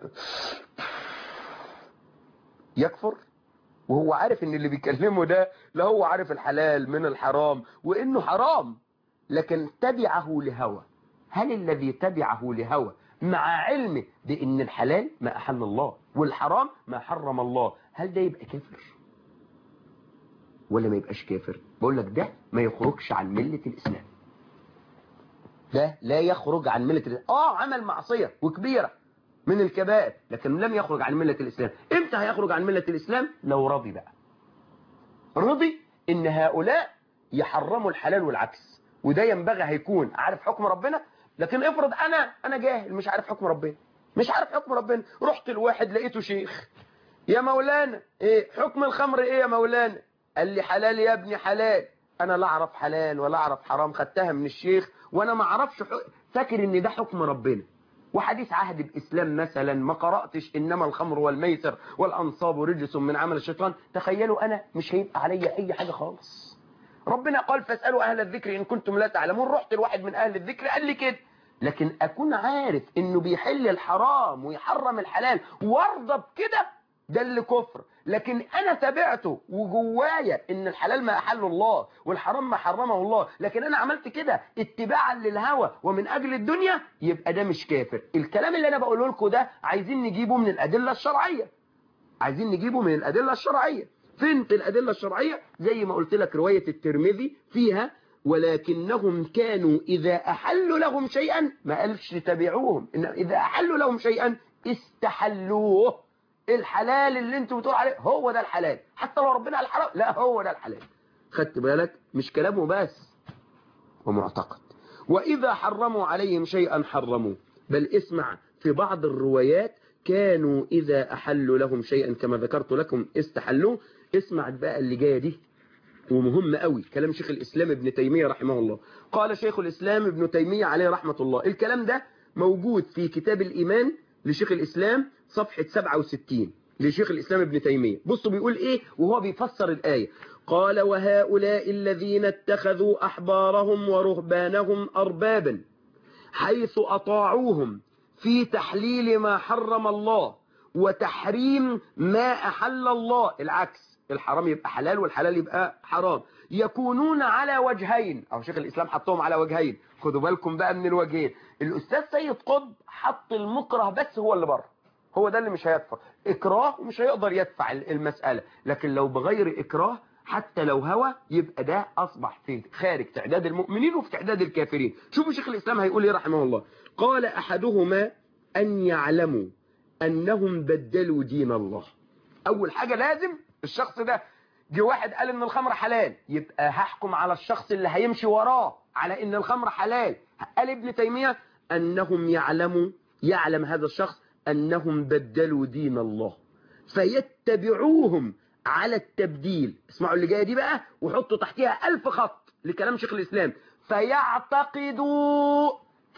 يكفر وهو عارف ان اللي بيكلمه ده لا هو عارف الحلال من الحرام وانه حرام لكن تبعه لهوى هل الذي تبعه لهوى مع علمه بان الحلال ما احل الله والحرام ما حرم الله هل ده يبقى كافر ولا ما يبقاش كافر بقول لك ده ما يخرجش عن ملة الاسلام ده لا يخرج عن ملة الاسلام اه عمل معصية وكبيرة من الكبائر لكن لم يخرج عن ملة الاسلام امتى هيخرج عن ملة الاسلام لو رضي بقى رضي ان هؤلاء يحرموا الحلال والعكس وده ينبغي هيكون عارف حكم ربنا لكن افرض انا انا جاهل مش عارف حكم ربنا مش عارف حكم ربنا رحت الواحد لقيته شيخ يا مولانا ايه حكم الخمر ايه يا مولانا قال لي حلال يا ابني حلال انا لا اعرف حلال ولا اعرف حرام خدتها من الشيخ وانا ما اعرفش حق... فاكر ان ده حكم ربنا وحديث عهد بإسلام مثلا ما قرأتش إنما الخمر والميسر والأنصاب رجس من عمل الشيطان تخيلوا أنا مش هيبقى عليا أي حاجة خالص ربنا قال فاسألوا أهل الذكر إن كنتم لا تعلمون رحت الواحد من أهل الذكر قال لي كده لكن أكون عارف إنه بيحل الحرام ويحرم الحلال وارضى بكده ده اللي كفر لكن انا تابعته وجوايا ان الحلال ما احله الله والحرام ما حرمه الله لكن انا عملت كده اتباعا للهوى ومن اجل الدنيا يبقى ده مش كافر الكلام اللي انا بقوله لكم ده عايزين نجيبه من الادله الشرعيه عايزين نجيبه من الادله الشرعيه فين الادله الشرعيه زي ما قلت لك روايه الترمذي فيها ولكنهم كانوا اذا احلوا لهم شيئا ما قالش تبعوهم إن اذا احلوا لهم شيئا استحلوه الحلال اللي انتوا بتقول عليه هو ده الحلال حتى لو ربنا قال حرام لا هو ده الحلال خدت بالك مش كلامه بس ومعتقد وإذا حرموا عليهم شيئا حرموا بل اسمع في بعض الروايات كانوا إذا أحلوا لهم شيئا كما ذكرت لكم استحلوه اسمع بقى اللي جاية دي ومهم قوي كلام شيخ الإسلام ابن تيمية رحمه الله قال شيخ الإسلام ابن تيمية عليه رحمة الله الكلام ده موجود في كتاب الإيمان لشيخ الإسلام صفحة 67 لشيخ الإسلام ابن تيمية بصوا بيقول إيه وهو بيفسر الآية قال وهؤلاء الذين اتخذوا أحبارهم ورهبانهم أربابا حيث أطاعوهم في تحليل ما حرم الله وتحريم ما أحل الله العكس الحرام يبقى حلال والحلال يبقى حرام يكونون على وجهين أو شيخ الإسلام حطهم على وجهين خدوا بالكم بقى من الوجهين الأستاذ سيد قطب حط المكره بس هو اللي بره هو ده اللي مش هيدفع إكراه ومش هيقدر يدفع المسألة لكن لو بغير إكراه حتى لو هوى يبقى ده أصبح في خارج تعداد المؤمنين وفي تعداد الكافرين شوفوا شيخ الإسلام هيقول ايه رحمه الله قال أحدهما أن يعلموا أنهم بدلوا دين الله أول حاجة لازم الشخص ده جه واحد قال ان الخمر حلال يبقى هحكم على الشخص اللي هيمشي وراه على ان الخمر حلال قال ابن تيمية انهم يعلموا يعلم هذا الشخص انهم بدلوا دين الله فيتبعوهم على التبديل اسمعوا اللي جايه دي بقى وحطوا تحتها ألف خط لكلام شيخ الإسلام فيعتقدوا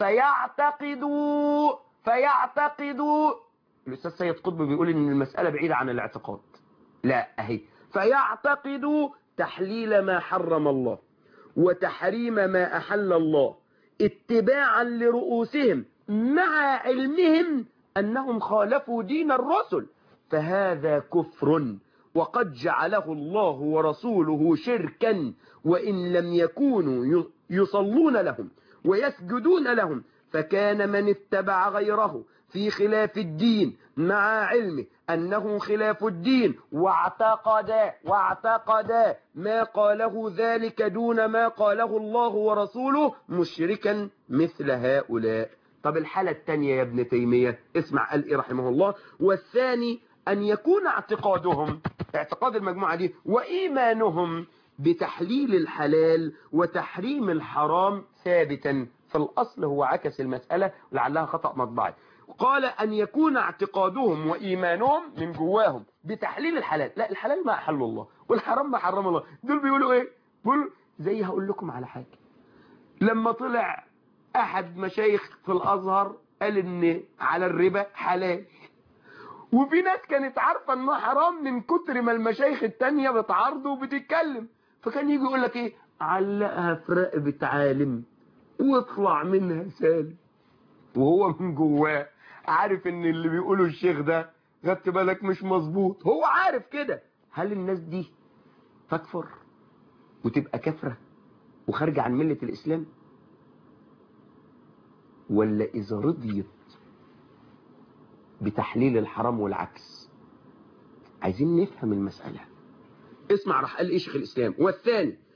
فيعتقدوا فيعتقدوا الأستاذ سيد قطب بيقول إن المسألة بعيدة عن الاعتقاد لا أهي فيعتقدوا تحليل ما حرم الله وتحريم ما أحل الله اتباعا لرؤوسهم مع علمهم أنهم خالفوا دين الرسل فهذا كفر وقد جعله الله ورسوله شركا وإن لم يكونوا يصلون لهم ويسجدون لهم فكان من اتبع غيره في خلاف الدين مع علمه أنه خلاف الدين واعتقد واعتقد ما قاله ذلك دون ما قاله الله ورسوله مشركا مثل هؤلاء طب الحالة الثانية يا ابن تيمية اسمع قال إيه رحمه الله والثاني أن يكون اعتقادهم اعتقاد المجموعة دي وإيمانهم بتحليل الحلال وتحريم الحرام ثابتا فالأصل هو عكس المسألة لعلها خطأ مطبعي قال أن يكون اعتقادهم وإيمانهم من جواهم بتحليل الحلال لا الحلال ما أحل الله والحرام ما حرم الله دول بيقولوا إيه بيقولوا زي هقول لكم على حاجة لما طلع أحد مشايخ في الأزهر قال إن على الربا حلال وفي ناس كانت عارفة انه حرام من كتر ما المشايخ التانية بتعارضه وبتتكلم فكان يجي يقول لك ايه علقها في رقبة عالم واطلع منها سالم وهو من جواه عارف ان اللي بيقوله الشيخ ده خدت بالك مش مظبوط هو عارف كده هل الناس دي تكفر وتبقى كافرة وخارجة عن ملة الإسلام ولا إذا رضيت بتحليل الحرام والعكس عايزين نفهم المسألة اسمع راح قال ايه شيخ الإسلام والثاني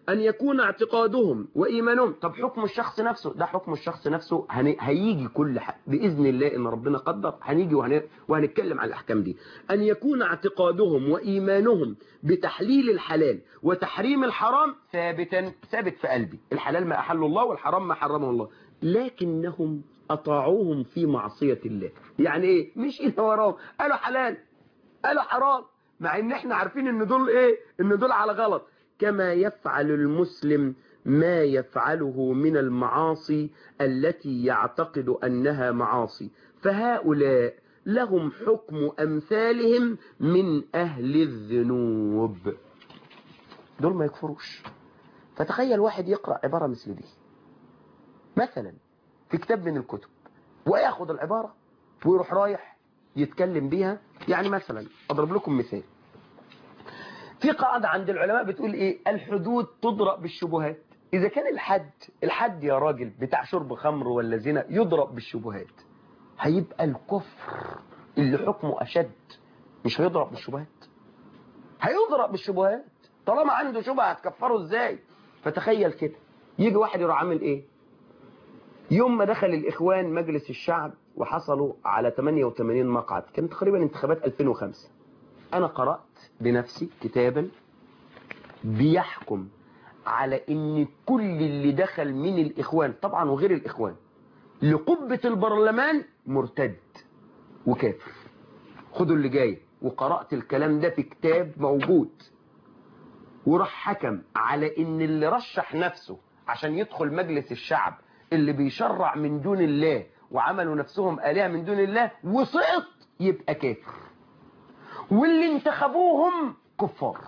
أن يكون اعتقادهم وإيمانهم طب حكم الشخص نفسه ده حكم الشخص نفسه هن... هيجي كل حق بإذن الله إن ربنا قدر هنيجي وهن... وهنتكلم عن الأحكام دي أن يكون اعتقادهم وإيمانهم بتحليل الحلال وتحريم الحرام ثابتا ثابت في قلبي الحلال ما أحل الله والحرام ما حرمه الله لكنهم أطاعوهم في معصية الله يعني إيه مش إيه وراهم قالوا حلال قالوا حرام مع ان احنا عارفين ان دول ايه ان دول على غلط كما يفعل المسلم ما يفعله من المعاصي التي يعتقد انها معاصي فهؤلاء لهم حكم امثالهم من اهل الذنوب دول ما يكفروش فتخيل واحد يقرأ عبارة مثل دي مثلا في كتاب من الكتب وياخد العبارة ويروح رايح يتكلم بيها يعني مثلا اضرب لكم مثال في قاعدة عند العلماء بتقول ايه الحدود تضرب بالشبهات اذا كان الحد الحد يا راجل بتاع شرب خمر ولا زنا يضرب بالشبهات هيبقى الكفر اللي حكمه اشد مش هيضرب بالشبهات هيضرب بالشبهات طالما عنده شبهة هتكفره ازاي فتخيل كده يجي واحد يروح عامل ايه يوم ما دخل الإخوان مجلس الشعب وحصلوا على 88 مقعد كانت تقريبا انتخابات 2005 أنا قرأت بنفسي كتابا بيحكم على ان كل اللي دخل من الإخوان طبعا وغير الإخوان لقبة البرلمان مرتد وكافر خدوا اللي جاي وقرأت الكلام ده في كتاب موجود وراح حكم على ان اللي رشح نفسه عشان يدخل مجلس الشعب اللي بيشرع من دون الله وعملوا نفسهم آلهة من دون الله وسقط يبقى كافر واللي انتخبوهم كفار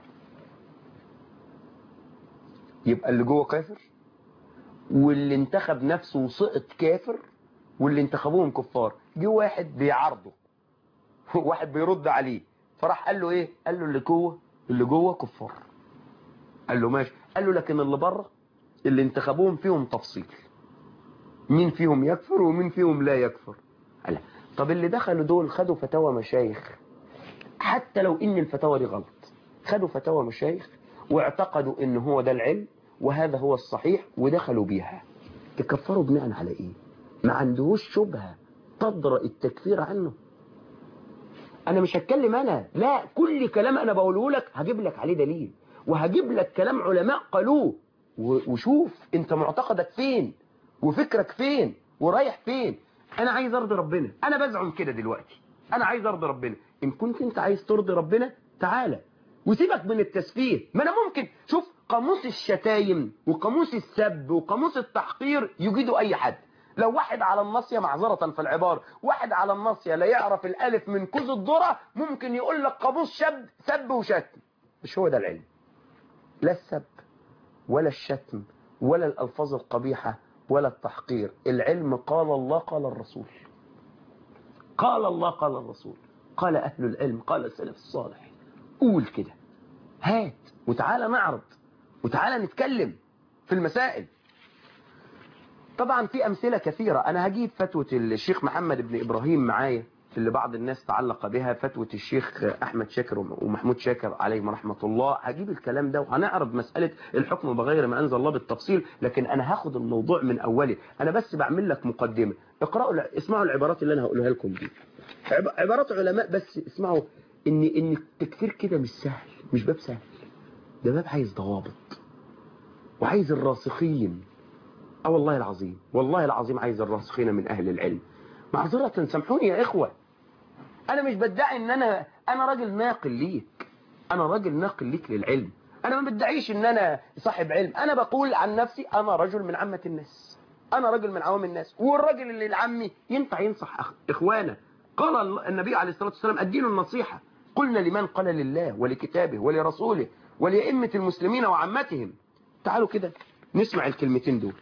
يبقى اللي جوه كافر واللي انتخب نفسه وسقط كافر واللي انتخبوهم كفار جه واحد بيعارضه واحد بيرد عليه فراح قال له ايه قال له اللي جوه اللي جوه كفار قال له ماشي قال له لكن اللي بره اللي انتخبوهم فيهم تفصيل مين فيهم يكفر ومين فيهم لا يكفر قال طب اللي دخلوا دول خدوا فتاوى مشايخ حتى لو ان الفتاوى دي غلط خدوا فتاوى مشايخ واعتقدوا ان هو ده العلم وهذا هو الصحيح ودخلوا بيها تكفروا بناء على ايه ما عندهوش شبهة تضرأ التكفير عنه انا مش هتكلم انا لا كل كلام انا بقوله لك هجيب لك عليه دليل وهجيب لك كلام علماء قالوه وشوف انت معتقدك فين وفكرك فين ورايح فين انا عايز ارضي ربنا انا بزعم كده دلوقتي انا عايز ارضي ربنا ان كنت انت عايز ترضي ربنا تعالى وسيبك من التسفيه ما انا ممكن شوف قاموس الشتايم وقاموس السب وقاموس التحقير يجيدوا اي حد لو واحد على الناصية معذرة في العبارة واحد على الناصية لا يعرف الالف من كوز الذرة ممكن يقول لك قاموس شب سب وشتم مش هو ده العلم لا السب ولا الشتم ولا الألفاظ القبيحة ولا التحقير العلم قال الله قال الرسول قال الله قال الرسول قال أهل العلم قال السلف الصالح قول كده هات وتعالى نعرض وتعالى نتكلم في المسائل طبعا في أمثلة كثيرة أنا هجيب فتوى الشيخ محمد بن إبراهيم معايا اللي بعض الناس تعلق بها فتوى الشيخ أحمد شاكر ومحمود شاكر عليهم رحمة الله هجيب الكلام ده وهنعرض مسألة الحكم بغير ما أنزل الله بالتفصيل لكن أنا هاخد الموضوع من أوله أنا بس بعمل لك مقدمة اقرأوا اسمعوا العبارات اللي أنا هقولها لكم دي عبارات علماء بس اسمعوا إن إن التكفير كده مش سهل مش باب سهل ده باب عايز ضوابط وعايز الراسخين اه والله العظيم والله العظيم عايز الراسخين من أهل العلم معذرة سامحوني يا إخوة أنا مش بدعي إن أنا أنا راجل ناقل ليك أنا راجل ناقل ليك للعلم أنا ما بدعيش إن أنا صاحب علم أنا بقول عن نفسي أنا رجل من عامة الناس أنا رجل من عوام الناس والراجل اللي العمي ينفع ينصح إخوانه قال النبي عليه الصلاة والسلام الدين النصيحة قلنا لمن قال لله ولكتابه ولرسوله ولأئمة المسلمين وعامتهم تعالوا كده نسمع الكلمتين دول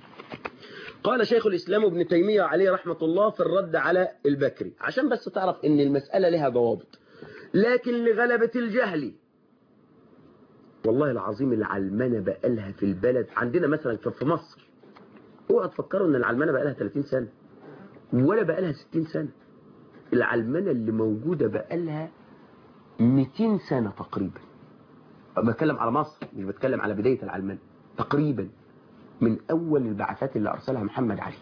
قال شيخ الإسلام ابن تيمية عليه رحمة الله في الرد على البكري عشان بس تعرف ان المسألة لها ضوابط لكن لغلبة الجهل والله العظيم العلمنة بقالها في البلد عندنا مثلا في مصر اوعى تفكروا ان العلمنة بقالها 30 سنة ولا بقالها 60 سنة العلمنة اللي موجودة بقالها 200 سنة تقريبا بتكلم على مصر مش بتكلم على بداية العلمانة تقريبا من أول البعثات اللي أرسلها محمد علي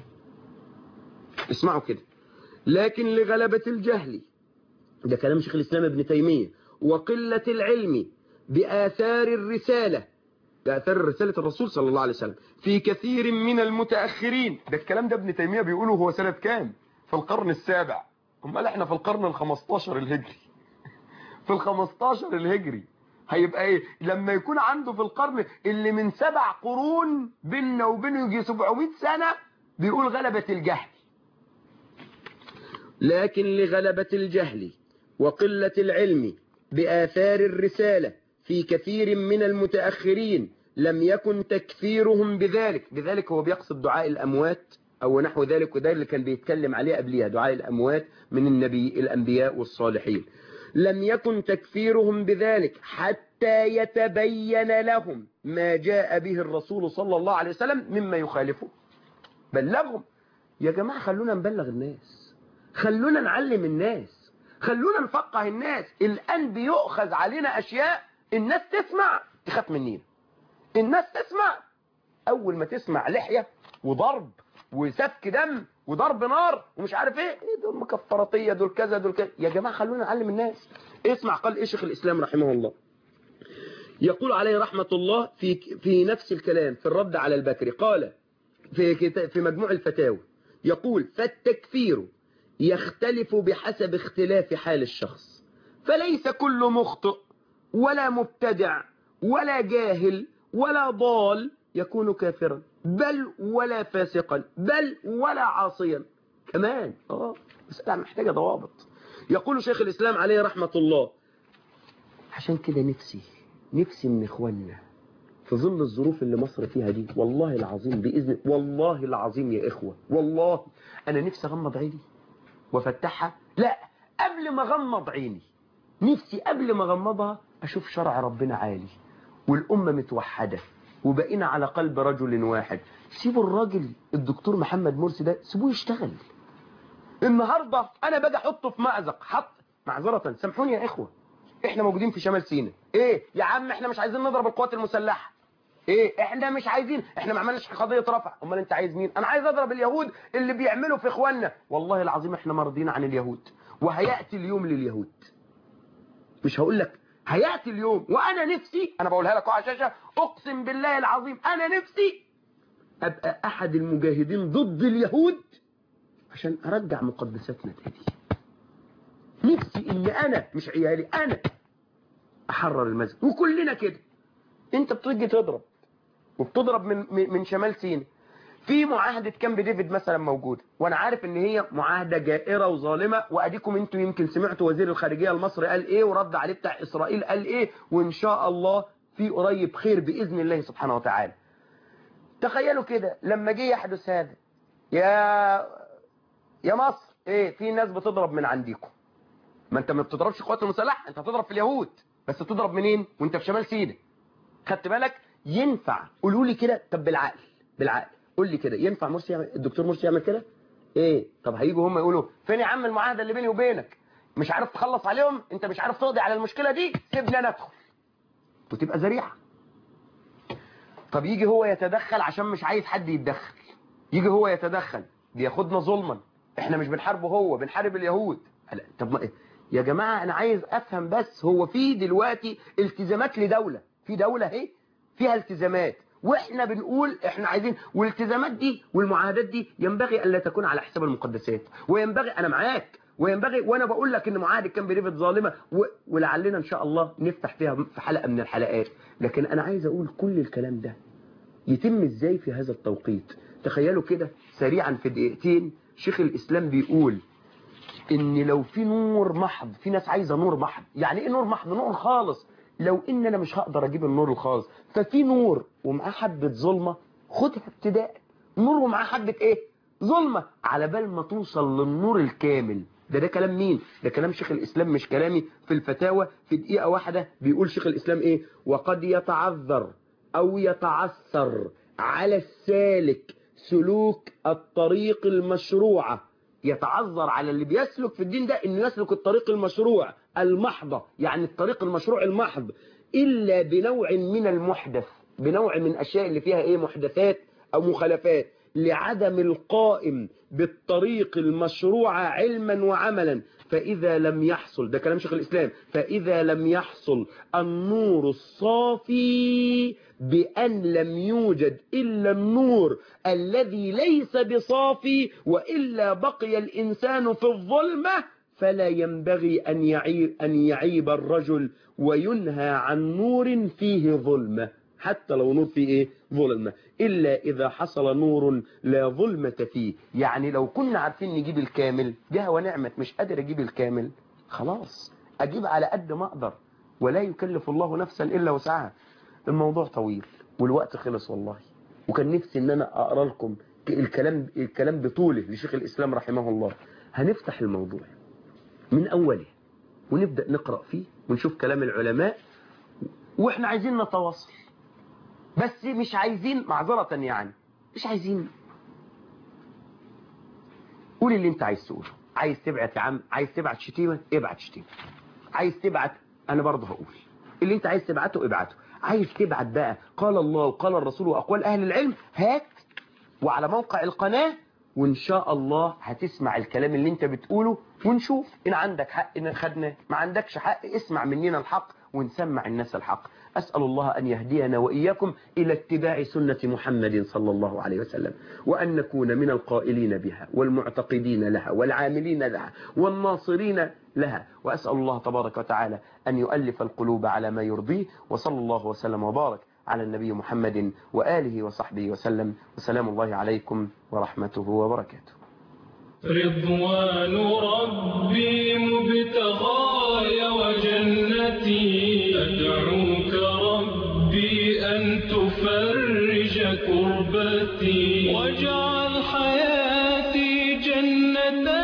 اسمعوا كده لكن لغلبة الجهل ده كلام شيخ الإسلام ابن تيمية وقلة العلم بآثار الرسالة بآثار رسالة الرسول صلى الله عليه وسلم في كثير من المتأخرين ده الكلام ده ابن تيمية بيقوله هو سنة كام في القرن السابع امال احنا في القرن الخمستاشر الهجري في الخمستاشر الهجري هيبقى ايه لما يكون عنده في القرن اللي من سبع قرون بيننا وبينه يجي 700 سنة بيقول غلبة الجهل لكن لغلبة الجهل وقلة العلم بآثار الرسالة في كثير من المتأخرين لم يكن تكفيرهم بذلك بذلك هو بيقصد دعاء الأموات أو نحو ذلك وده اللي كان بيتكلم عليه قبلها دعاء الأموات من النبي الأنبياء والصالحين لم يكن تكفيرهم بذلك حتى يتبين لهم ما جاء به الرسول صلى الله عليه وسلم مما يخالفه بلغهم يا جماعة خلونا نبلغ الناس خلونا نعلم الناس خلونا نفقه الناس الآن بيؤخذ علينا أشياء الناس تسمع تخاف مننا الناس تسمع أول ما تسمع لحية وضرب وسفك دم وضرب نار ومش عارف ايه ايه دول مكفرطية دول كذا دول كذا يا جماعة خلونا نعلم الناس اسمع قال ايه شيخ الإسلام رحمه الله يقول عليه رحمة الله في في نفس الكلام في الرد على البكري قال في كتا- في مجموع الفتاوى يقول فالتكفير يختلف بحسب اختلاف حال الشخص فليس كل مخطئ ولا مبتدع ولا جاهل ولا ضال يكون كافرا بل ولا فاسقا بل ولا عاصيا كمان اه مسألة محتاجة ضوابط يقول شيخ الإسلام عليه رحمة الله عشان كده نفسي نفسي من إخواننا في ظل الظروف اللي مصر فيها دي والله العظيم بإذن والله العظيم يا إخوة والله أنا نفسي أغمض عيني وافتحها لا قبل ما اغمض عيني نفسي قبل ما اغمضها اشوف شرع ربنا عالي والامه متوحده وبقينا على قلب رجل واحد سيبوا الراجل الدكتور محمد مرسي ده سيبوه يشتغل النهارده انا باجي احطه في مأزق حط معذره سامحوني يا اخوه احنا موجودين في شمال سيناء ايه يا عم احنا مش عايزين نضرب القوات المسلحه ايه احنا مش عايزين احنا ما عملناش قضيه رفع امال انت عايز مين انا عايز اضرب اليهود اللي بيعملوا في اخواننا والله العظيم احنا مرضين عن اليهود وهياتي اليوم لليهود مش هقول لك هياتي اليوم وانا نفسي انا بقولها لك على الشاشه اقسم بالله العظيم انا نفسي ابقى احد المجاهدين ضد اليهود عشان ارجع مقدساتنا تاني نفسي ان انا مش عيالي انا احرر المسجد وكلنا كده انت بتيجي تضرب وبتضرب من من من شمال سيناء في معاهدة كامب ديفيد مثلا موجودة وانا عارف ان هي معاهدة جائرة وظالمة واديكم انتوا يمكن سمعتوا وزير الخارجية المصري قال ايه ورد عليه بتاع اسرائيل قال ايه وان شاء الله في قريب خير باذن الله سبحانه وتعالى تخيلوا كده لما جه يحدث هذا يا يا مصر ايه في ناس بتضرب من عندكم ما انت ما بتضربش القوات المسلحه انت هتضرب في اليهود بس تضرب منين وانت في شمال سيناء خدت بالك ينفع قولوا لي كده طب بالعقل بالعقل قول لي كده ينفع مرسي يعمل الدكتور مرسي يعمل كده ايه طب هيجوا هم يقولوا فين يا عم المعاهده اللي بيني وبينك مش عارف تخلص عليهم انت مش عارف تقضي على المشكله دي سيبني انا ادخل وتبقى ذريعه طب يجي هو يتدخل عشان مش عايز حد يتدخل يجي هو يتدخل بياخدنا ظلما احنا مش بنحاربه هو بنحارب اليهود لا طب ما يا جماعه انا عايز افهم بس هو في دلوقتي التزامات لدوله في دوله اهي فيها التزامات واحنا بنقول احنا عايزين والالتزامات دي والمعاهدات دي ينبغي الا تكون على حساب المقدسات وينبغي انا معاك وينبغي وانا بقول لك ان معاهده كان بريفت ظالمه و... ولعلنا ان شاء الله نفتح فيها في حلقه من الحلقات لكن انا عايز اقول كل الكلام ده يتم ازاي في هذا التوقيت تخيلوا كده سريعا في دقيقتين شيخ الاسلام بيقول ان لو في نور محض في ناس عايزه نور محض يعني ايه نور محض نور خالص لو ان انا مش هقدر اجيب النور الخالص ففي نور ومعاه حبه ظلمه خدها ابتداء نور ومعاه حبه ايه ظلمه على بال ما توصل للنور الكامل ده ده كلام مين ده كلام شيخ الاسلام مش كلامي في الفتاوى في دقيقه واحده بيقول شيخ الاسلام ايه وقد يتعذر او يتعثر على السالك سلوك الطريق المشروعه يتعذر على اللي بيسلك في الدين ده انه يسلك الطريق المشروع المحضة يعني الطريق المشروع المحض الا بنوع من المحدث بنوع من اشياء اللي فيها ايه محدثات او مخالفات لعدم القائم بالطريق المشروع علما وعملا فإذا لم يحصل ده كلام شيخ الإسلام فإذا لم يحصل النور الصافي بأن لم يوجد إلا النور الذي ليس بصافي وإلا بقي الإنسان في الظلمة فلا ينبغي أن يعيب, أن يعيب الرجل وينهى عن نور فيه ظلمة حتى لو نور فيه إيه ظلمة إلا إذا حصل نور لا ظلمة فيه يعني لو كنا عارفين نجيب الكامل جه ونعمت مش قادر أجيب الكامل خلاص أجيب على قد ما أقدر ولا يكلف الله نفسا إلا وسعها الموضوع طويل والوقت خلص والله وكان نفسي ان انا اقرا لكم الكلام الكلام بطوله لشيخ الاسلام رحمه الله هنفتح الموضوع من اوله ونبدا نقرا فيه ونشوف كلام العلماء واحنا عايزين نتواصل بس مش عايزين معذره يعني مش عايزين قول اللي انت عايز تقوله عايز تبعت يا عم عايز تبعت شتيمه ابعت شتيمه عايز تبعت انا برضه هقول اللي انت عايز تبعته ابعته عايز تبعت بقى قال الله وقال الرسول وأقوال أهل العلم هات وعلى موقع القناة وإن شاء الله هتسمع الكلام اللي انت بتقوله ونشوف إن عندك حق إن خدنا ما عندكش حق اسمع مننا الحق ونسمع الناس الحق أسأل الله أن يهدينا وإياكم إلى اتباع سنة محمد صلى الله عليه وسلم وأن نكون من القائلين بها والمعتقدين لها والعاملين لها والناصرين لها وأسأل الله تبارك وتعالى أن يؤلف القلوب على ما يرضيه وصلى الله وسلم وبارك على النبي محمد وآله وصحبه وسلم وسلام الله عليكم ورحمته وبركاته رضوان ربي مبتغاي وجنتي أدعوك ربي أن تفرج كربتي واجعل حياتي جنة